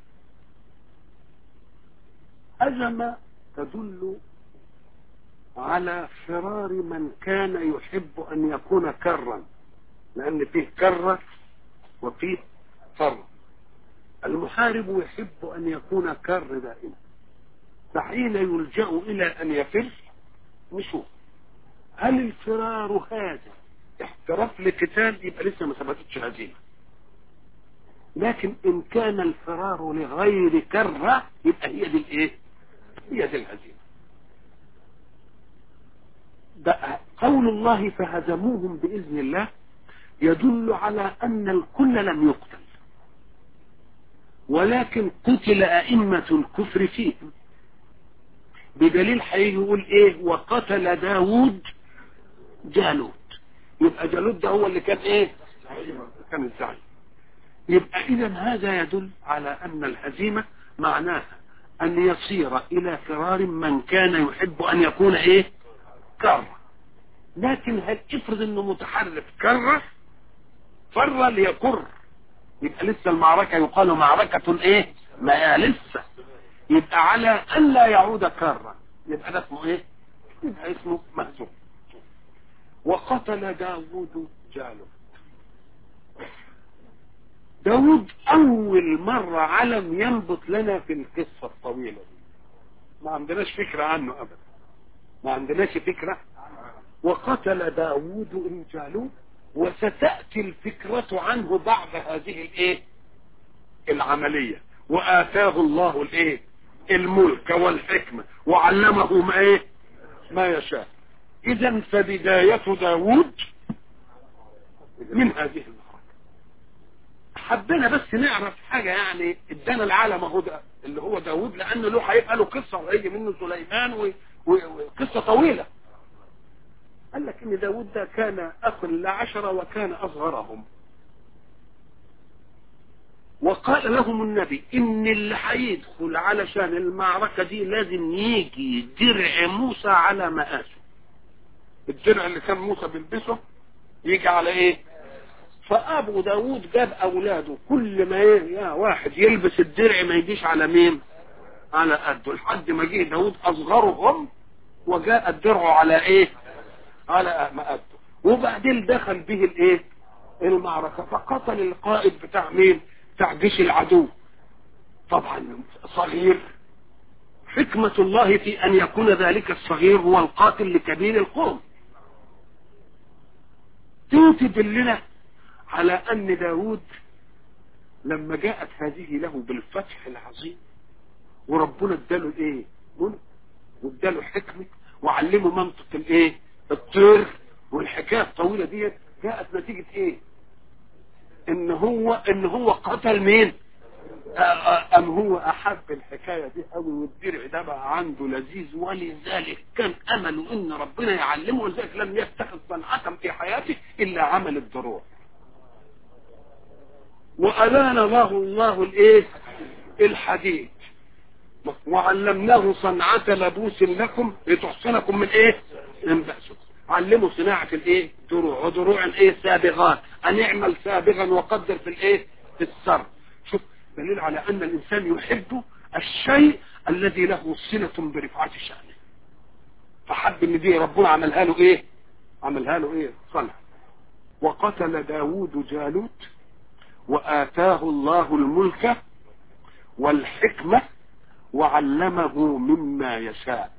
هزم تدل على فرار من كان يحب ان يكون كرا لان فيه كرة وفيه فر المحارب يحب ان يكون كر دائما فحين يلجأ الى ان يفر نشوف هل الفرار هذا احتراف لقتال يبقى لسه ما ثبتتش هزيمه لكن ان كان الفرار لغير كرة يبقى هي دي الايه هي دي الهزيمة ده قول الله فهزموهم بإذن الله يدل على أن الكل لم يقتل ولكن قتل أئمة الكفر فيهم بدليل حقيقي يقول ايه وقتل داود جالوت يبقى جالوت ده هو اللي كان ايه كان الزعيم يبقى اذا هذا يدل على ان الهزيمة معناها ان يصير الى فرار من كان يحب ان يكون ايه كرة لكن هل افرض انه متحرك كرة فر ليكر يبقى لسه المعركة يقال معركة ايه ما لسه يبقى على ان لا يعود كرة يبقى ده اسمه ايه يبقى اسمه مهزوم وقتل داود جالوت داود اول مرة علم ينبط لنا في القصة الطويلة دي ما عندناش فكرة عنه ابدا ما عندناش فكرة وقتل داود جالوت وستأتي الفكرة عنه بعد هذه الايه العملية وآتاه الله الايه الملك والحكمة وعلمه ما ايه ما يشاء اذا فبداية داود من هذه المعركة حبينا بس نعرف حاجة يعني ادانا العالم اهو ده اللي هو داود لانه له هيبقى له قصة وهيجي منه سليمان وقصة طويلة قال لك ان داود ده كان اخ لعشرة وكان اصغرهم وقال لهم النبي ان اللي هيدخل علشان المعركة دي لازم يجي درع موسى على مقاسه الدرع اللي كان موسى بيلبسه يجي على ايه فابو داود جاب اولاده كل ما ي- يا واحد يلبس الدرع ما يجيش على مين على قده لحد ما جه داود اصغرهم وجاء الدرع على ايه على ما قده وبعدين دخل به الايه المعركة فقتل القائد بتاع مين بتاع جيش العدو طبعا صغير حكمة الله في ان يكون ذلك الصغير هو القاتل لكبير القوم دي تدلنا على ان داود لما جاءت هذه له بالفتح العظيم وربنا اداله ايه ملك واداله حكمة وعلمه منطق الايه الطير والحكاية الطويلة دي جاءت نتيجة ايه ان هو ان هو قتل مين آه، آه، ام هو احب الحكاية دي قوي والدرع ده بقى عنده لذيذ ولذلك كان امله ان ربنا يعلمه ولذلك لم يتخذ صنعة في حياته الا عمل الضروع وألان له الله الايه الحديد وعلمناه صنعة لبوس لكم لتحصنكم من ايه من بأسكم علموا صناعة الايه دروع ودروع ايه سابغات ان يعمل سابغا وقدر في الايه في السر شوف دليل على ان الانسان يحب الشيء الذي له صلة برفعة شأنه فحب ان دي ربنا عملها له ايه عملها له ايه صنع وقتل داود جالوت وآتاه الله الملك والحكمة وعلمه مما يشاء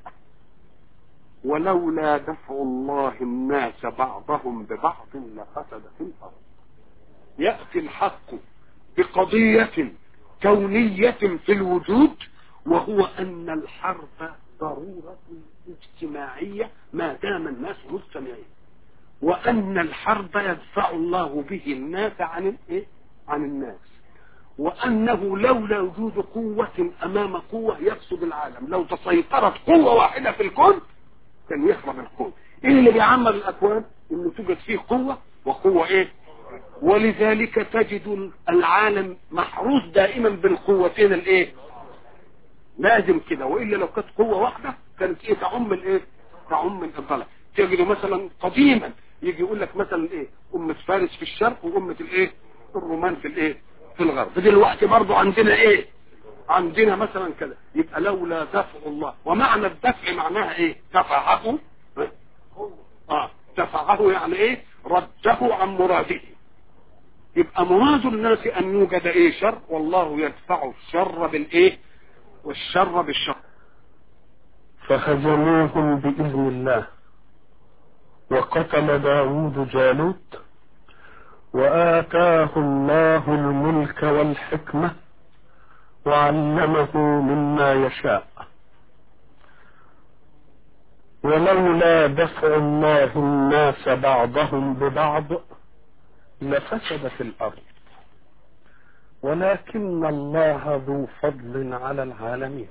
ولولا دفع الله الناس بعضهم ببعض لفسد في الأرض يأتي الحق بقضية كونية في الوجود وهو أن الحرب ضرورة اجتماعية ما دام الناس مجتمعين وأن الحرب يدفع الله به الناس عن الإيه؟ عن الناس وأنه لولا وجود قوة أمام قوة يفسد العالم لو تسيطرت قوة واحدة في الكون كان يخرب الكون إيه اللي بيعمر الأكوان إنه توجد فيه قوة وقوة إيه ولذلك تجد العالم محروس دائما بالقوتين الإيه لازم كده وإلا لو كانت قوة واحدة كانت إيه تعم الإيه تعم الضلع تجد مثلا قديما يجي يقول لك مثلا إيه أمة فارس في الشرق وأمة الإيه الرومان في الإيه في الغرب دلوقتي برضو عندنا ايه عندنا مثلا كذا يبقى لولا دفع الله ومعنى الدفع معناها ايه دفعه اه دفعه يعني ايه رده عن مراده يبقى مراد الناس ان يوجد ايه شر والله يدفع الشر بالايه والشر بالشر فهزموهم بإذن الله وقتل داود جالوت وآتاه الله الملك والحكمة وعلمه مما يشاء ولولا دفع الله الناس بعضهم ببعض لفسدت الأرض ولكن الله ذو فضل على العالمين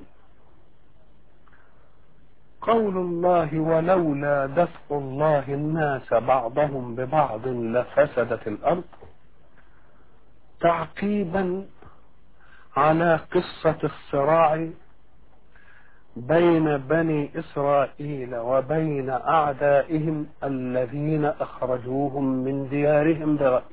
قول الله ولولا دفع الله الناس بعضهم ببعض لفسدت الأرض تعقيبا على قصة الصراع بين بني إسرائيل وبين أعدائهم الذين أخرجوهم من ديارهم برأي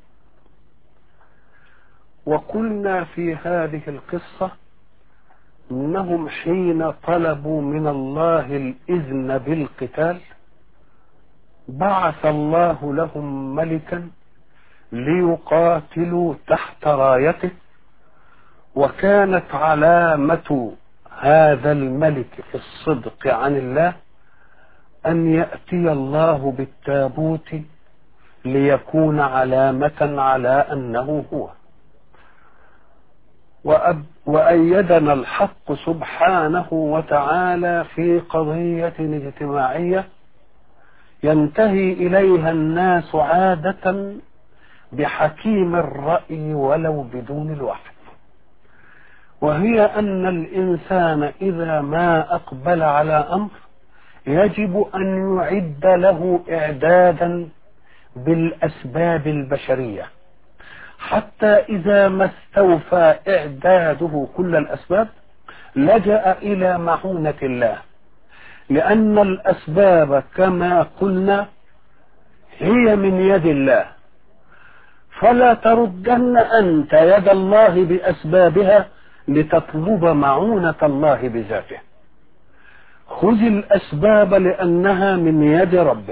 وقلنا في هذه القصة انهم حين طلبوا من الله الاذن بالقتال بعث الله لهم ملكا ليقاتلوا تحت رايته وكانت علامه هذا الملك في الصدق عن الله ان ياتي الله بالتابوت ليكون علامه على انه هو وأب وأيدنا الحق سبحانه وتعالى في قضية اجتماعية ينتهي إليها الناس عادة بحكيم الرأي ولو بدون الوحي وهي أن الإنسان إذا ما أقبل على أمر يجب أن يعد له إعدادا بالأسباب البشرية حتى إذا ما استوفى إعداده كل الأسباب لجأ إلى معونة الله لأن الأسباب كما قلنا هي من يد الله فلا تردن أنت يد الله بأسبابها لتطلب معونة الله بذاته خذ الأسباب لأنها من يد ربك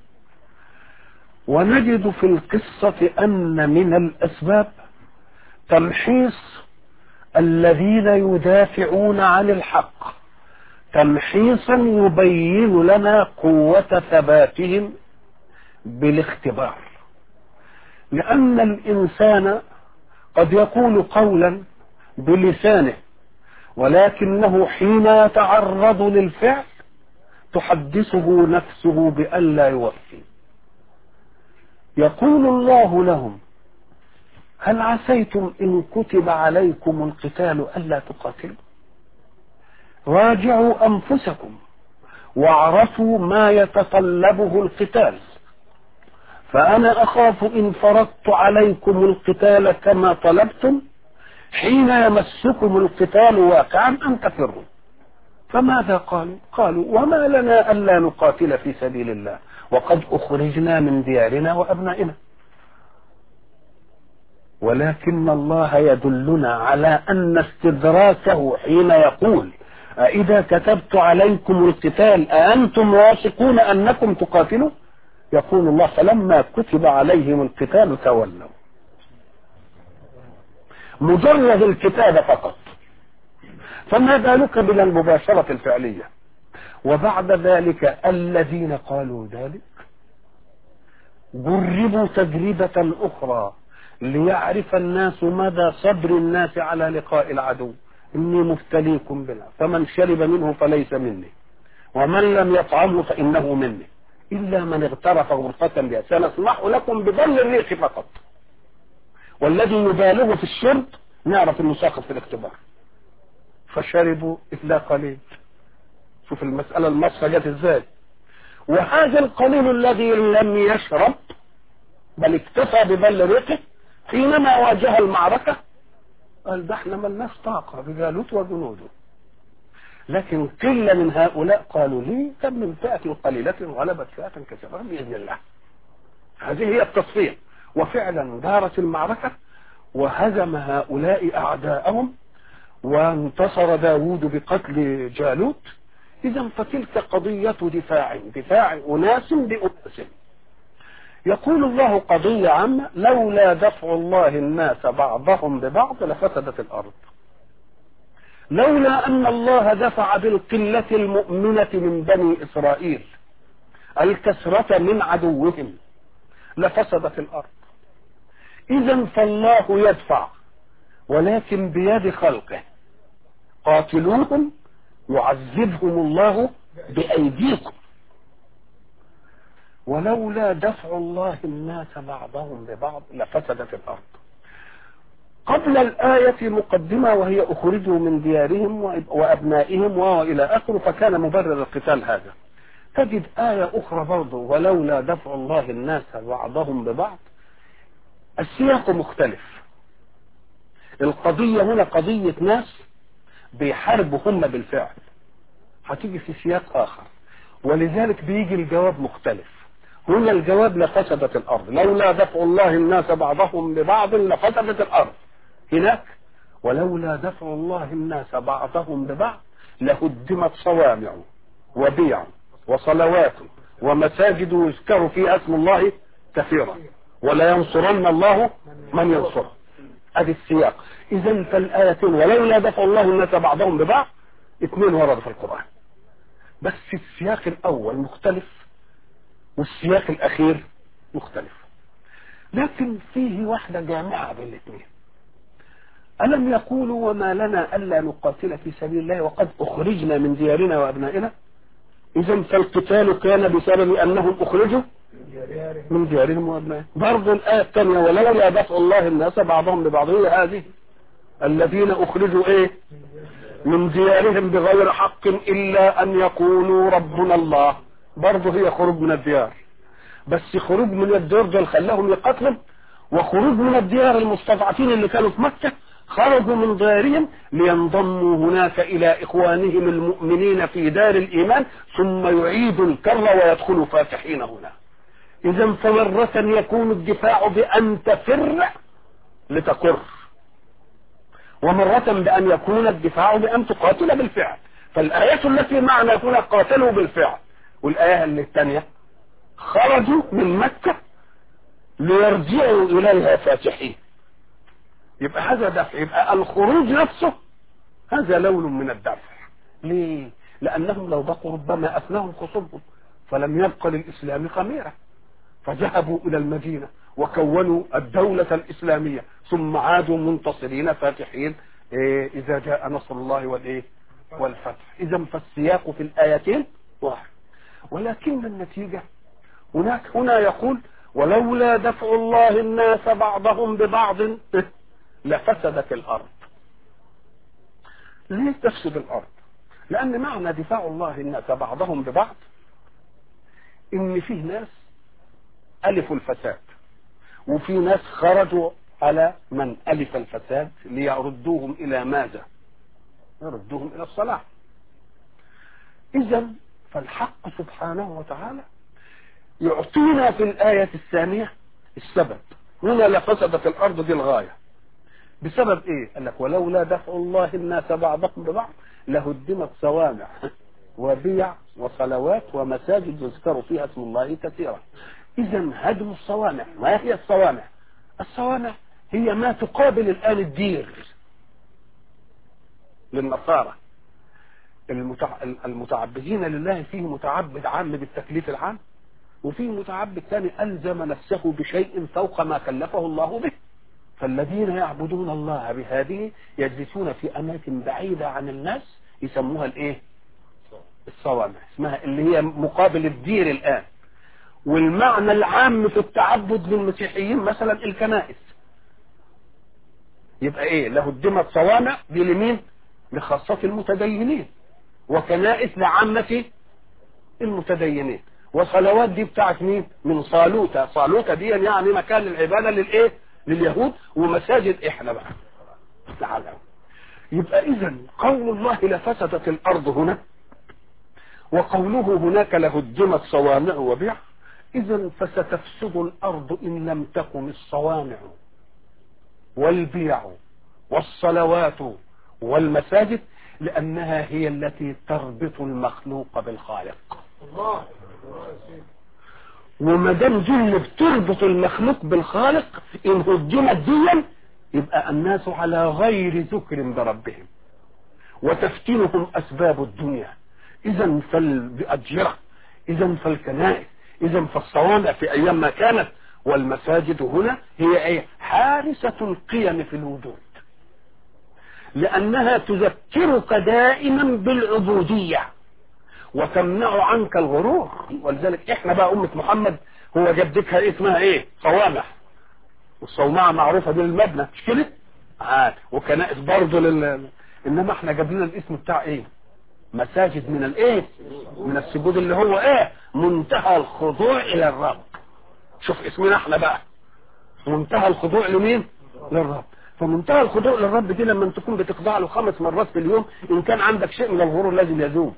ونجد في القصة أن من الأسباب تمحيص الذين يدافعون عن الحق تمحيصا يبين لنا قوة ثباتهم بالاختبار لأن الإنسان قد يقول قولا بلسانه ولكنه حين يتعرض للفعل تحدثه نفسه بألا يوفي يقول الله لهم هل عسيتم إن كتب عليكم القتال ألا تقاتلوا راجعوا أنفسكم واعرفوا ما يتطلبه القتال فأنا أخاف إن فرضت عليكم القتال كما طلبتم حين يمسكم القتال واقعا أن تفروا فماذا قالوا قالوا وما لنا ألا نقاتل في سبيل الله وقد أخرجنا من ديارنا وأبنائنا ولكن الله يدلنا على أن استدراكه حين يقول أإذا كتبت عليكم القتال أأنتم واثقون أنكم تقاتلوا يقول الله فلما كتب عليهم القتال تولوا مجرد الكتابة فقط فما بالك بلا المباشرة الفعلية وبعد ذلك الذين قالوا ذلك جربوا تجربة أخرى ليعرف الناس مدى صبر الناس على لقاء العدو إني مفتليكم بنا فمن شرب منه فليس مني ومن لم يطعمه فإنه مني إلا من اغترف غرفة بها سنسمح لكم بظل الريح فقط والذي يبالغ في الشرب نعرف انه ساقط في الاختبار فشربوا إلا قليل شوف المسألة المصفى جت ازاي وهذا القليل الذي لم يشرب بل اكتفى ببل ريقه حينما واجه المعركة قال ده احنا ملناش طاقة بجالوت وجنوده لكن قلة من هؤلاء قالوا لي كم من فئة قليلة غلبت فئة كثيرة بإذن الله هذه هي التصفية وفعلا دارت المعركة وهزم هؤلاء أعداءهم وانتصر داود بقتل جالوت إذا فتلك قضية دفاع دفاع أناس بأناس يقول الله قضية عامة لولا دفع الله الناس بعضهم ببعض لفسدت الأرض لولا أن الله دفع بالقلة المؤمنة من بني إسرائيل الكسرة من عدوهم لفسدت الأرض إذا فالله يدفع ولكن بيد خلقه قاتلوهم يعذبهم الله بأيديكم ولولا دفع الله الناس بعضهم ببعض لفسدت الأرض قبل الآية مقدمة وهي أخرجوا من ديارهم وأبنائهم وإلى آخره فكان مبرر القتال هذا تجد آية أخرى برضه ولولا دفع الله الناس بعضهم ببعض السياق مختلف القضية هنا قضية ناس بيحاربوا هم بالفعل هتيجي في سياق آخر ولذلك بيجي الجواب مختلف هنا الجواب لفسدت الأرض لولا دفع الله الناس بعضهم ببعض لفسدت الأرض هناك ولولا دفع الله الناس بعضهم ببعض لهدمت صوامع وبيع وصلوات ومساجد يذكر فيها اسم الله كثيرا ولا ينصرن الله من ينصره ادي السياق اذا فالايتين ولولا دفع الله الناس بعضهم ببعض اثنين ورد في القران بس السياق الاول مختلف والسياق الاخير مختلف لكن فيه واحده جامعه بين الاثنين ألم يقولوا وما لنا ألا نقاتل في سبيل الله وقد أخرجنا من ديارنا وأبنائنا إذا فالقتال كان بسبب أنهم أخرجوا من ديارهم وأبنائهم برضو الآية الثانية ولولا دفع الله الناس بعضهم ببعض هي هذه الذين أخرجوا إيه من ديارهم بغير حق إلا أن يقولوا ربنا الله برضو هي خروج من الديار بس خروج من الديار دول خلاهم يقتلوا وخروج من الديار المستضعفين اللي كانوا في مكة خرجوا من ديارهم لينضموا هناك إلى إخوانهم المؤمنين في دار الإيمان ثم يعيدوا الكر ويدخلوا فاتحين هنا إذا فمرة يكون الدفاع بأن تفر لتقر ومرة بأن يكون الدفاع بأن تقاتل بالفعل فالآية التي معنى يكون قاتلوا بالفعل والآية اللي الثانية خرجوا من مكة ليرجعوا إليها فاتحين يبقى هذا دفع يبقى الخروج نفسه هذا لون من الدفع ليه لأنهم لو بقوا ربما أفناهم خصومهم فلم يبق للإسلام خميرة فذهبوا إلى المدينة وكونوا الدولة الإسلامية ثم عادوا منتصرين فاتحين إيه إذا جاء نصر الله والإيه والفتح إذا فالسياق في الآيتين واحد ولكن النتيجة هناك هنا يقول ولولا دفع الله الناس بعضهم ببعض لفسدت الأرض ليه تفسد الأرض لأن معنى دفاع الله الناس بعضهم ببعض إن فيه ناس ألفوا الفساد وفي ناس خرجوا على من ألف الفساد ليردوهم إلى ماذا يردوهم إلى الصلاح إذا فالحق سبحانه وتعالى يعطينا في الآية الثانية السبب هنا لفسدت الأرض دي الغاية بسبب إيه؟ قال لك ولولا دفع الله الناس بعضهم ببعض لهدمت صوامع وبيع وصلوات ومساجد يذكر فيها اسم الله كثيرا إذا هدم الصوامع ما هي الصوامع؟ الصوامع هي ما تقابل الآن الدير للنصارى المتع... المتعبدين لله فيه متعبد عام بالتكليف العام وفيه متعبد ثاني ألزم نفسه بشيء فوق ما كلفه الله به فالذين يعبدون الله بهذه يجلسون في أماكن بعيدة عن الناس يسموها الايه الصوامع اسمها اللي هي مقابل الدير الآن والمعنى العام في التعبد للمسيحيين مثلا الكنائس يبقى ايه له الدمى صوامع دي لمين لخاصة المتدينين وكنائس لعامة المتدينين وصلوات دي بتاعت مين من صالوتة صالوتة دي يعني مكان العبادة للايه لليهود ومساجد احنا بقى تعالى يبقى اذا قول الله لفسدت الارض هنا وقوله هناك لهدمت صوامع وبيع اذا فستفسد الارض ان لم تكن الصوامع والبيع والصلوات والمساجد لانها هي التي تربط المخلوق بالخالق الله وما دام دي اللي بتربط المخلوق بالخالق ان هدمت ديا يبقى الناس على غير ذكر بربهم وتفتنهم اسباب الدنيا اذا فالأجرة اذا فالكنائس اذا فالصوامع في ايام ما كانت والمساجد هنا هي ايه حارسة القيم في الوجود لانها تذكرك دائما بالعبودية وتمنع عنك الغرور ولذلك احنا بقى امة محمد هو جدتها اسمها ايه صوامع والصومعة معروفة دي للمبنى مش كده آه. وكنائس برضه لل انما احنا جاب لنا الاسم بتاع ايه مساجد من الايه من السجود اللي هو ايه منتهى الخضوع الى الرب شوف اسمنا احنا بقى منتهى الخضوع لمين للرب فمنتهى الخضوع للرب دي لما تكون بتخضع له خمس مرات في اليوم ان كان عندك شيء من الغرور لازم يذوب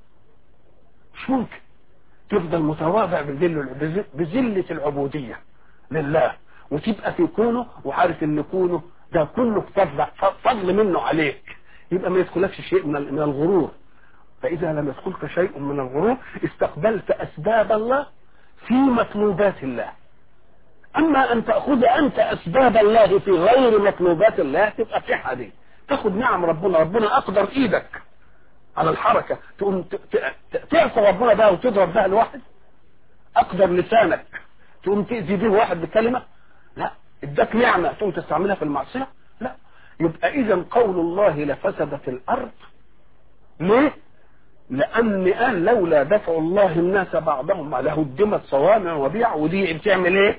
مش ممكن تفضل متواضع بذل بذلة العبودية لله وتبقى في كونه وعارف ان كونه ده كله فضل فضل منه عليك يبقى ما يدخلكش شيء من من الغرور فاذا لم يدخلك شيء من الغرور استقبلت اسباب الله في مطلوبات الله اما ان تاخذ انت اسباب الله في غير مطلوبات الله تبقى في دي تاخذ نعم ربنا ربنا اقدر ايدك على الحركة تقوم تعصى ربنا بقى وتضرب بها الواحد اقدر لسانك تقوم تأذي به واحد بكلمة لا اداك نعمة تقوم تستعملها في المعصية لا يبقى اذا قول الله لفسدت الارض ليه لان قال لولا دفع الله الناس بعضهم لهدمت صوامع وبيع ودي بتعمل ايه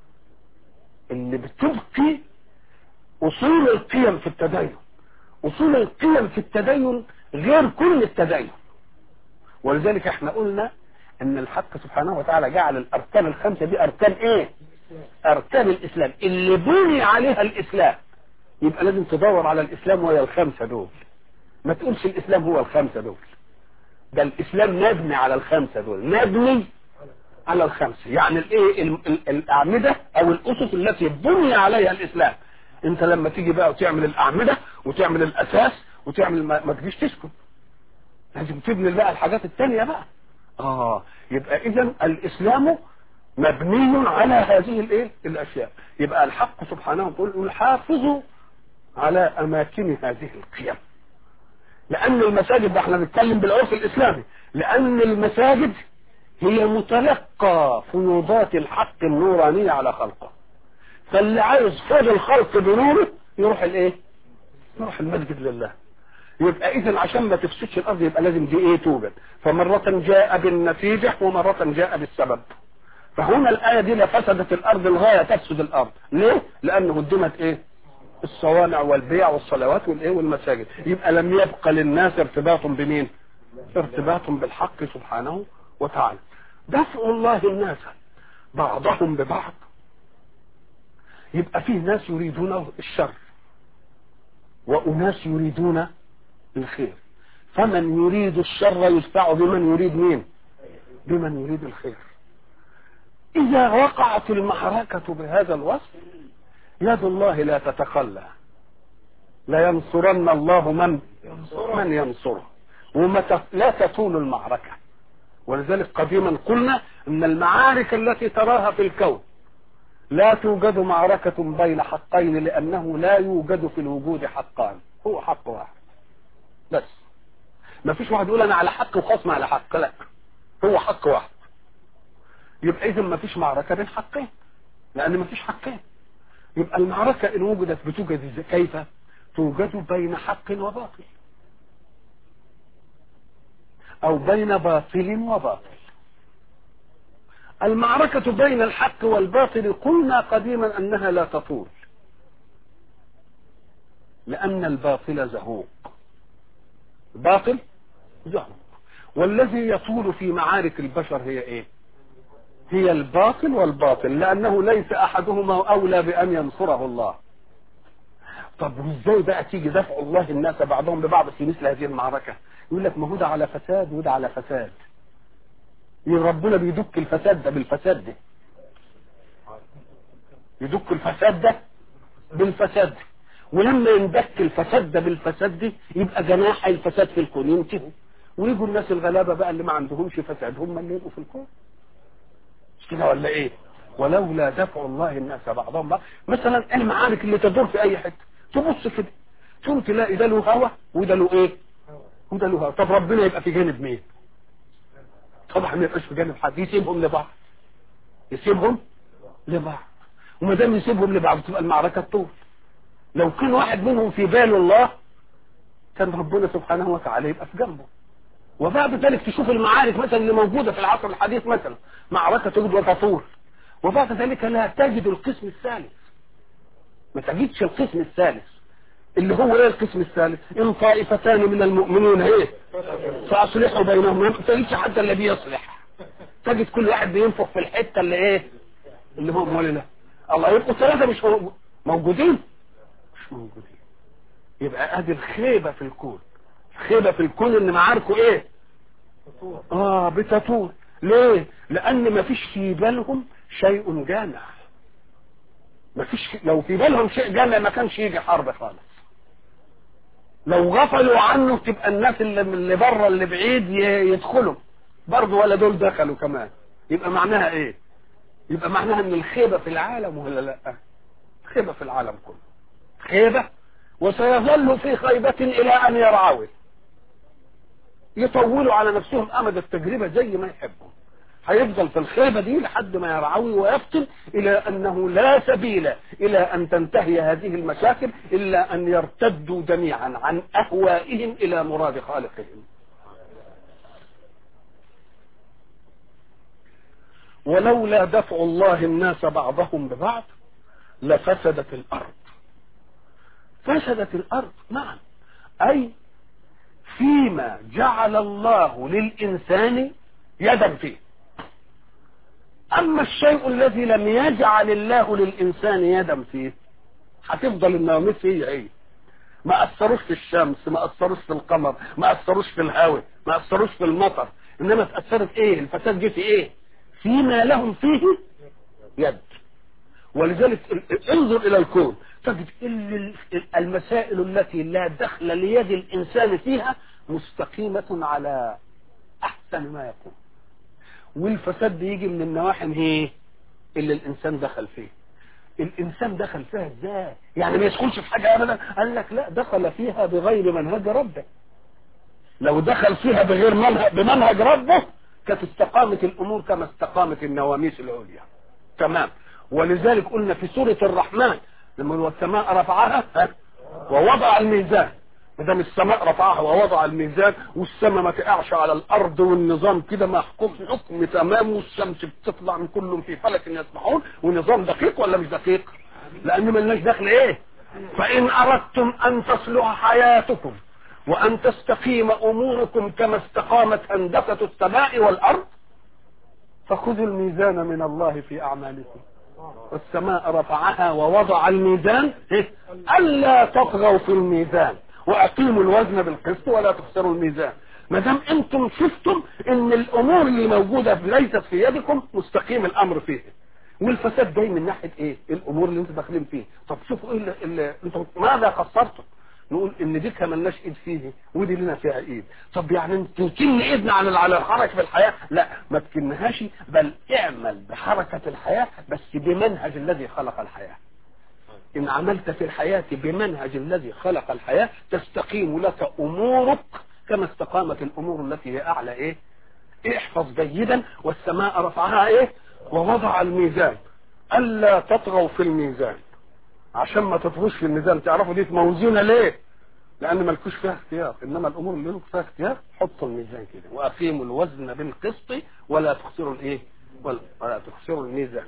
اللي بتبقي اصول القيم في التدين اصول القيم في التدين غير كل التدين ولذلك احنا قلنا ان الحق سبحانه وتعالى جعل الاركان الخمسه دي اركان ايه اركان الاسلام اللي بني عليها الاسلام يبقى لازم تدور على الاسلام وهي الخمسه دول ما تقولش الاسلام هو الخمسه دول ده الاسلام مبني على الخمسه دول مبني على الخمسه يعني الايه ال- ال- الاعمده او الاسس التي بني عليها الاسلام انت لما تيجي بقى وتعمل الاعمده وتعمل الاساس وتعمل ما, ما تجيش تسكت لازم تبني بقى الحاجات التانية بقى اه يبقى اذا الاسلام مبني على هذه الايه الاشياء يبقى الحق سبحانه يقول حافظوا على اماكن هذه القيم لان المساجد ده احنا بنتكلم بالعرف الاسلامي لان المساجد هي متلقى فيوضات الحق النورانية على خلقه فاللي عايز فوض الخلق بنوره يروح الايه يروح المسجد لله يبقى اذا عشان ما تفسدش الارض يبقى لازم دي ايه توجد فمرة جاء بالنتيجة ومرة جاء بالسبب فهنا الآية دي لفسدت الأرض الغاية تفسد الأرض ليه؟ لأنه قدمت إيه؟ الصوامع والبيع والصلوات والإيه والمساجد يبقى لم يبقى للناس ارتباط بمين؟ ارتباط بالحق سبحانه وتعالى دفع الله الناس بعضهم ببعض يبقى فيه ناس يريدون الشر وأناس يريدون الخير فمن يريد الشر يدفع بمن يريد مين بمن يريد الخير إذا وقعت المعركة بهذا الوصف يد الله لا تتخلى لا ينصرن الله من من ينصره ومتى لا تطول المعركة ولذلك قديما قلنا ان المعارك التي تراها في الكون لا توجد معركة بين حقين لأنه لا يوجد في الوجود حقان هو حق واحد بس ما فيش واحد يقول أنا على حق وخصم على حق لا هو حق واحد يبقى إذا ما فيش معركة بين حقين لأن ما فيش حقين يبقى المعركة إن وجدت بتوجد إزاي؟ كيف توجد بين حق وباطل أو بين باطل وباطل المعركة بين الحق والباطل قلنا قديما أنها لا تطول لأن الباطل زهوق باطل زهوق والذي يطول في معارك البشر هي ايه هي الباطل والباطل لأنه ليس أحدهما أولى بأن ينصره الله طب وازاي بقى تيجي دفع الله الناس بعضهم ببعض في مثل هذه المعركة يقول لك ما هو ده على فساد وده على فساد ربنا بيدك الفساد ده بالفساد ده يدك الفساد ده بالفساد ده ولما يندك الفساد ده بالفساد ده يبقى جناح الفساد في الكون ينتهوا ويجوا الناس الغلابه بقى اللي ما عندهمش فساد هم اللي يبقوا في الكون مش كده ولا ايه ولولا دفع الله الناس بعضهم بعض مثلا المعارك اللي تدور في اي حته تبص كده تقوم تلاقي ده له هوا وده له ايه وده له هوا طب ربنا يبقى في جانب مين طبعا ما يبقاش في جانب حد يسيبهم لبعض يسيبهم لبعض وما دام يسيبهم لبعض تبقى المعركه طول لو كان واحد منهم في بال الله كان ربنا سبحانه وتعالى يبقى في جنبه وبعد ذلك تشوف المعارك مثلا اللي موجوده في العصر الحديث مثلا معركه تجد وتطول وبعد ذلك لا تجد القسم الثالث ما تجدش القسم الثالث اللي هو ايه القسم الثالث ان طائفتان من المؤمنين ايه فاصلحوا بينهم ما تجدش حتى الذي يصلح تجد كل واحد بينفخ في الحته اللي ايه اللي هو مولي له الله يبقوا ثلاثه مش موجودين مش موجودين يبقى ادي الخيبه في الكون الخيبه في الكون ان معاركه ايه اه بتطول ليه لان ما فيش في بالهم شيء جامع ما فيش لو في بالهم شيء جامع ما كانش يجي حرب خالص لو غفلوا عنه تبقى الناس اللي, اللي بره اللي بعيد يدخلوا برضه ولا دول دخلوا كمان يبقى معناها ايه يبقى معناها ان الخيبه في العالم ولا لا خيبه في العالم كله خيبه وسيظل في خيبه الى ان يرعوه يطولوا على نفسهم امد التجربه زي ما يحبوا هيفضل في الخيبة دي لحد ما يرعوي ويفصل إلى أنه لا سبيل إلى أن تنتهي هذه المشاكل إلا أن يرتدوا جميعا عن أهوائهم إلى مراد خالقهم ولولا دفع الله الناس بعضهم ببعض لفسدت الأرض فسدت الأرض نعم أي فيما جعل الله للإنسان يدا فيه اما الشيء الذي لم يجعل الله للانسان يدا فيه هتفضل النواميس هي هي ما اثروش في الشمس ما اثروش في القمر ما اثروش في الهواء ما اثروش في المطر انما اتاثرت ايه الفساد جه في ايه فيما لهم فيه يد ولذلك انظر الى الكون تجد ان المسائل التي لا دخل ليد الانسان فيها مستقيمة على احسن ما يكون والفساد بيجي من النواحي ايه اللي الانسان دخل فيه الانسان دخل فيها ازاي يعني ما يدخلش في حاجه ابدا قال لك لا دخل فيها بغير منهج ربه لو دخل فيها بغير منهج بمنهج ربه كانت استقامت الامور كما استقامت النواميس العليا تمام ولذلك قلنا في سوره الرحمن لما والسماء رفعها ووضع الميزان ما دام السماء رفعها ووضع الميزان والسماء ما تقعش على الارض والنظام كده محكوم حكم تمام والشمس بتطلع من كلهم في فلك يسبحون ونظام دقيق ولا مش دقيق؟ لان ملناش دخل ايه؟ فان اردتم ان تصلح حياتكم وان تستقيم اموركم كما استقامت هندسه السماء والارض فخذوا الميزان من الله في اعمالكم والسماء رفعها ووضع الميزان إيه؟ الا تطغوا في الميزان واقيموا الوزن بالقسط ولا تخسروا الميزان ما دام انتم شفتم ان الامور اللي موجوده ليست في يدكم مستقيم الامر فيه والفساد جاي من ناحيه ايه الامور اللي انتم داخلين فيه طب شوفوا ايه اللي, اللي انتم ماذا قصرتم نقول ان دي ملناش ايد فيه ودي لنا فيها ايد طب يعني انت تكن ايدنا عن على الحركه في الحياه لا ما تكنهاش بل اعمل بحركه الحياه بس بمنهج الذي خلق الحياه إن عملت في الحياة بمنهج الذي خلق الحياة تستقيم لك أمورك كما استقامت الأمور التي هي أعلى إيه؟ احفظ جيدا والسماء رفعها إيه؟ ووضع الميزان ألا تطغوا في الميزان عشان ما تطغوش في الميزان تعرفوا دي موزونة ليه؟ لأن مالكوش فيها اختيار إنما الأمور اللي لكم فيها اختيار حطوا الميزان كده وأقيموا الوزن بالقسط ولا تخسروا الإيه؟ ولا, ولا تخسروا الميزان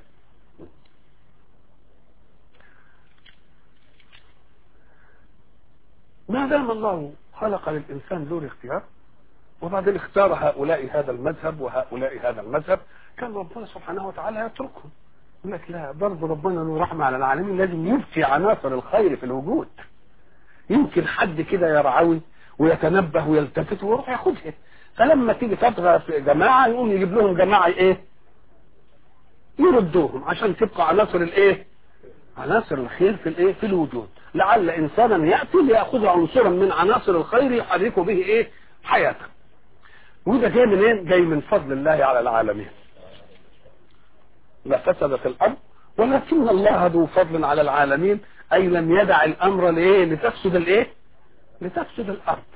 ما دام الله خلق للإنسان ذو اختيار وبعدين اختار هؤلاء هذا المذهب وهؤلاء هذا المذهب كان ربنا سبحانه وتعالى يتركهم يقول لك لا برضه ربنا له رحمة على العالمين لازم يبقي عناصر الخير في الوجود يمكن حد كده يرعوي ويتنبه ويلتفت ويروح ياخدها فلما تيجي تطغى في جماعة يقوم يجيب لهم جماعة ايه يردوهم عشان تبقى عناصر الايه عناصر الخير في الايه في الوجود لعل انسانا ياتي لياخذ عنصرا من عناصر الخير يحرك به ايه حياته وده جاي منين جاي من فضل الله على العالمين لفسدت الارض ولكن الله ذو فضل على العالمين اي لم يدع الامر لايه لتفسد الايه لتفسد الارض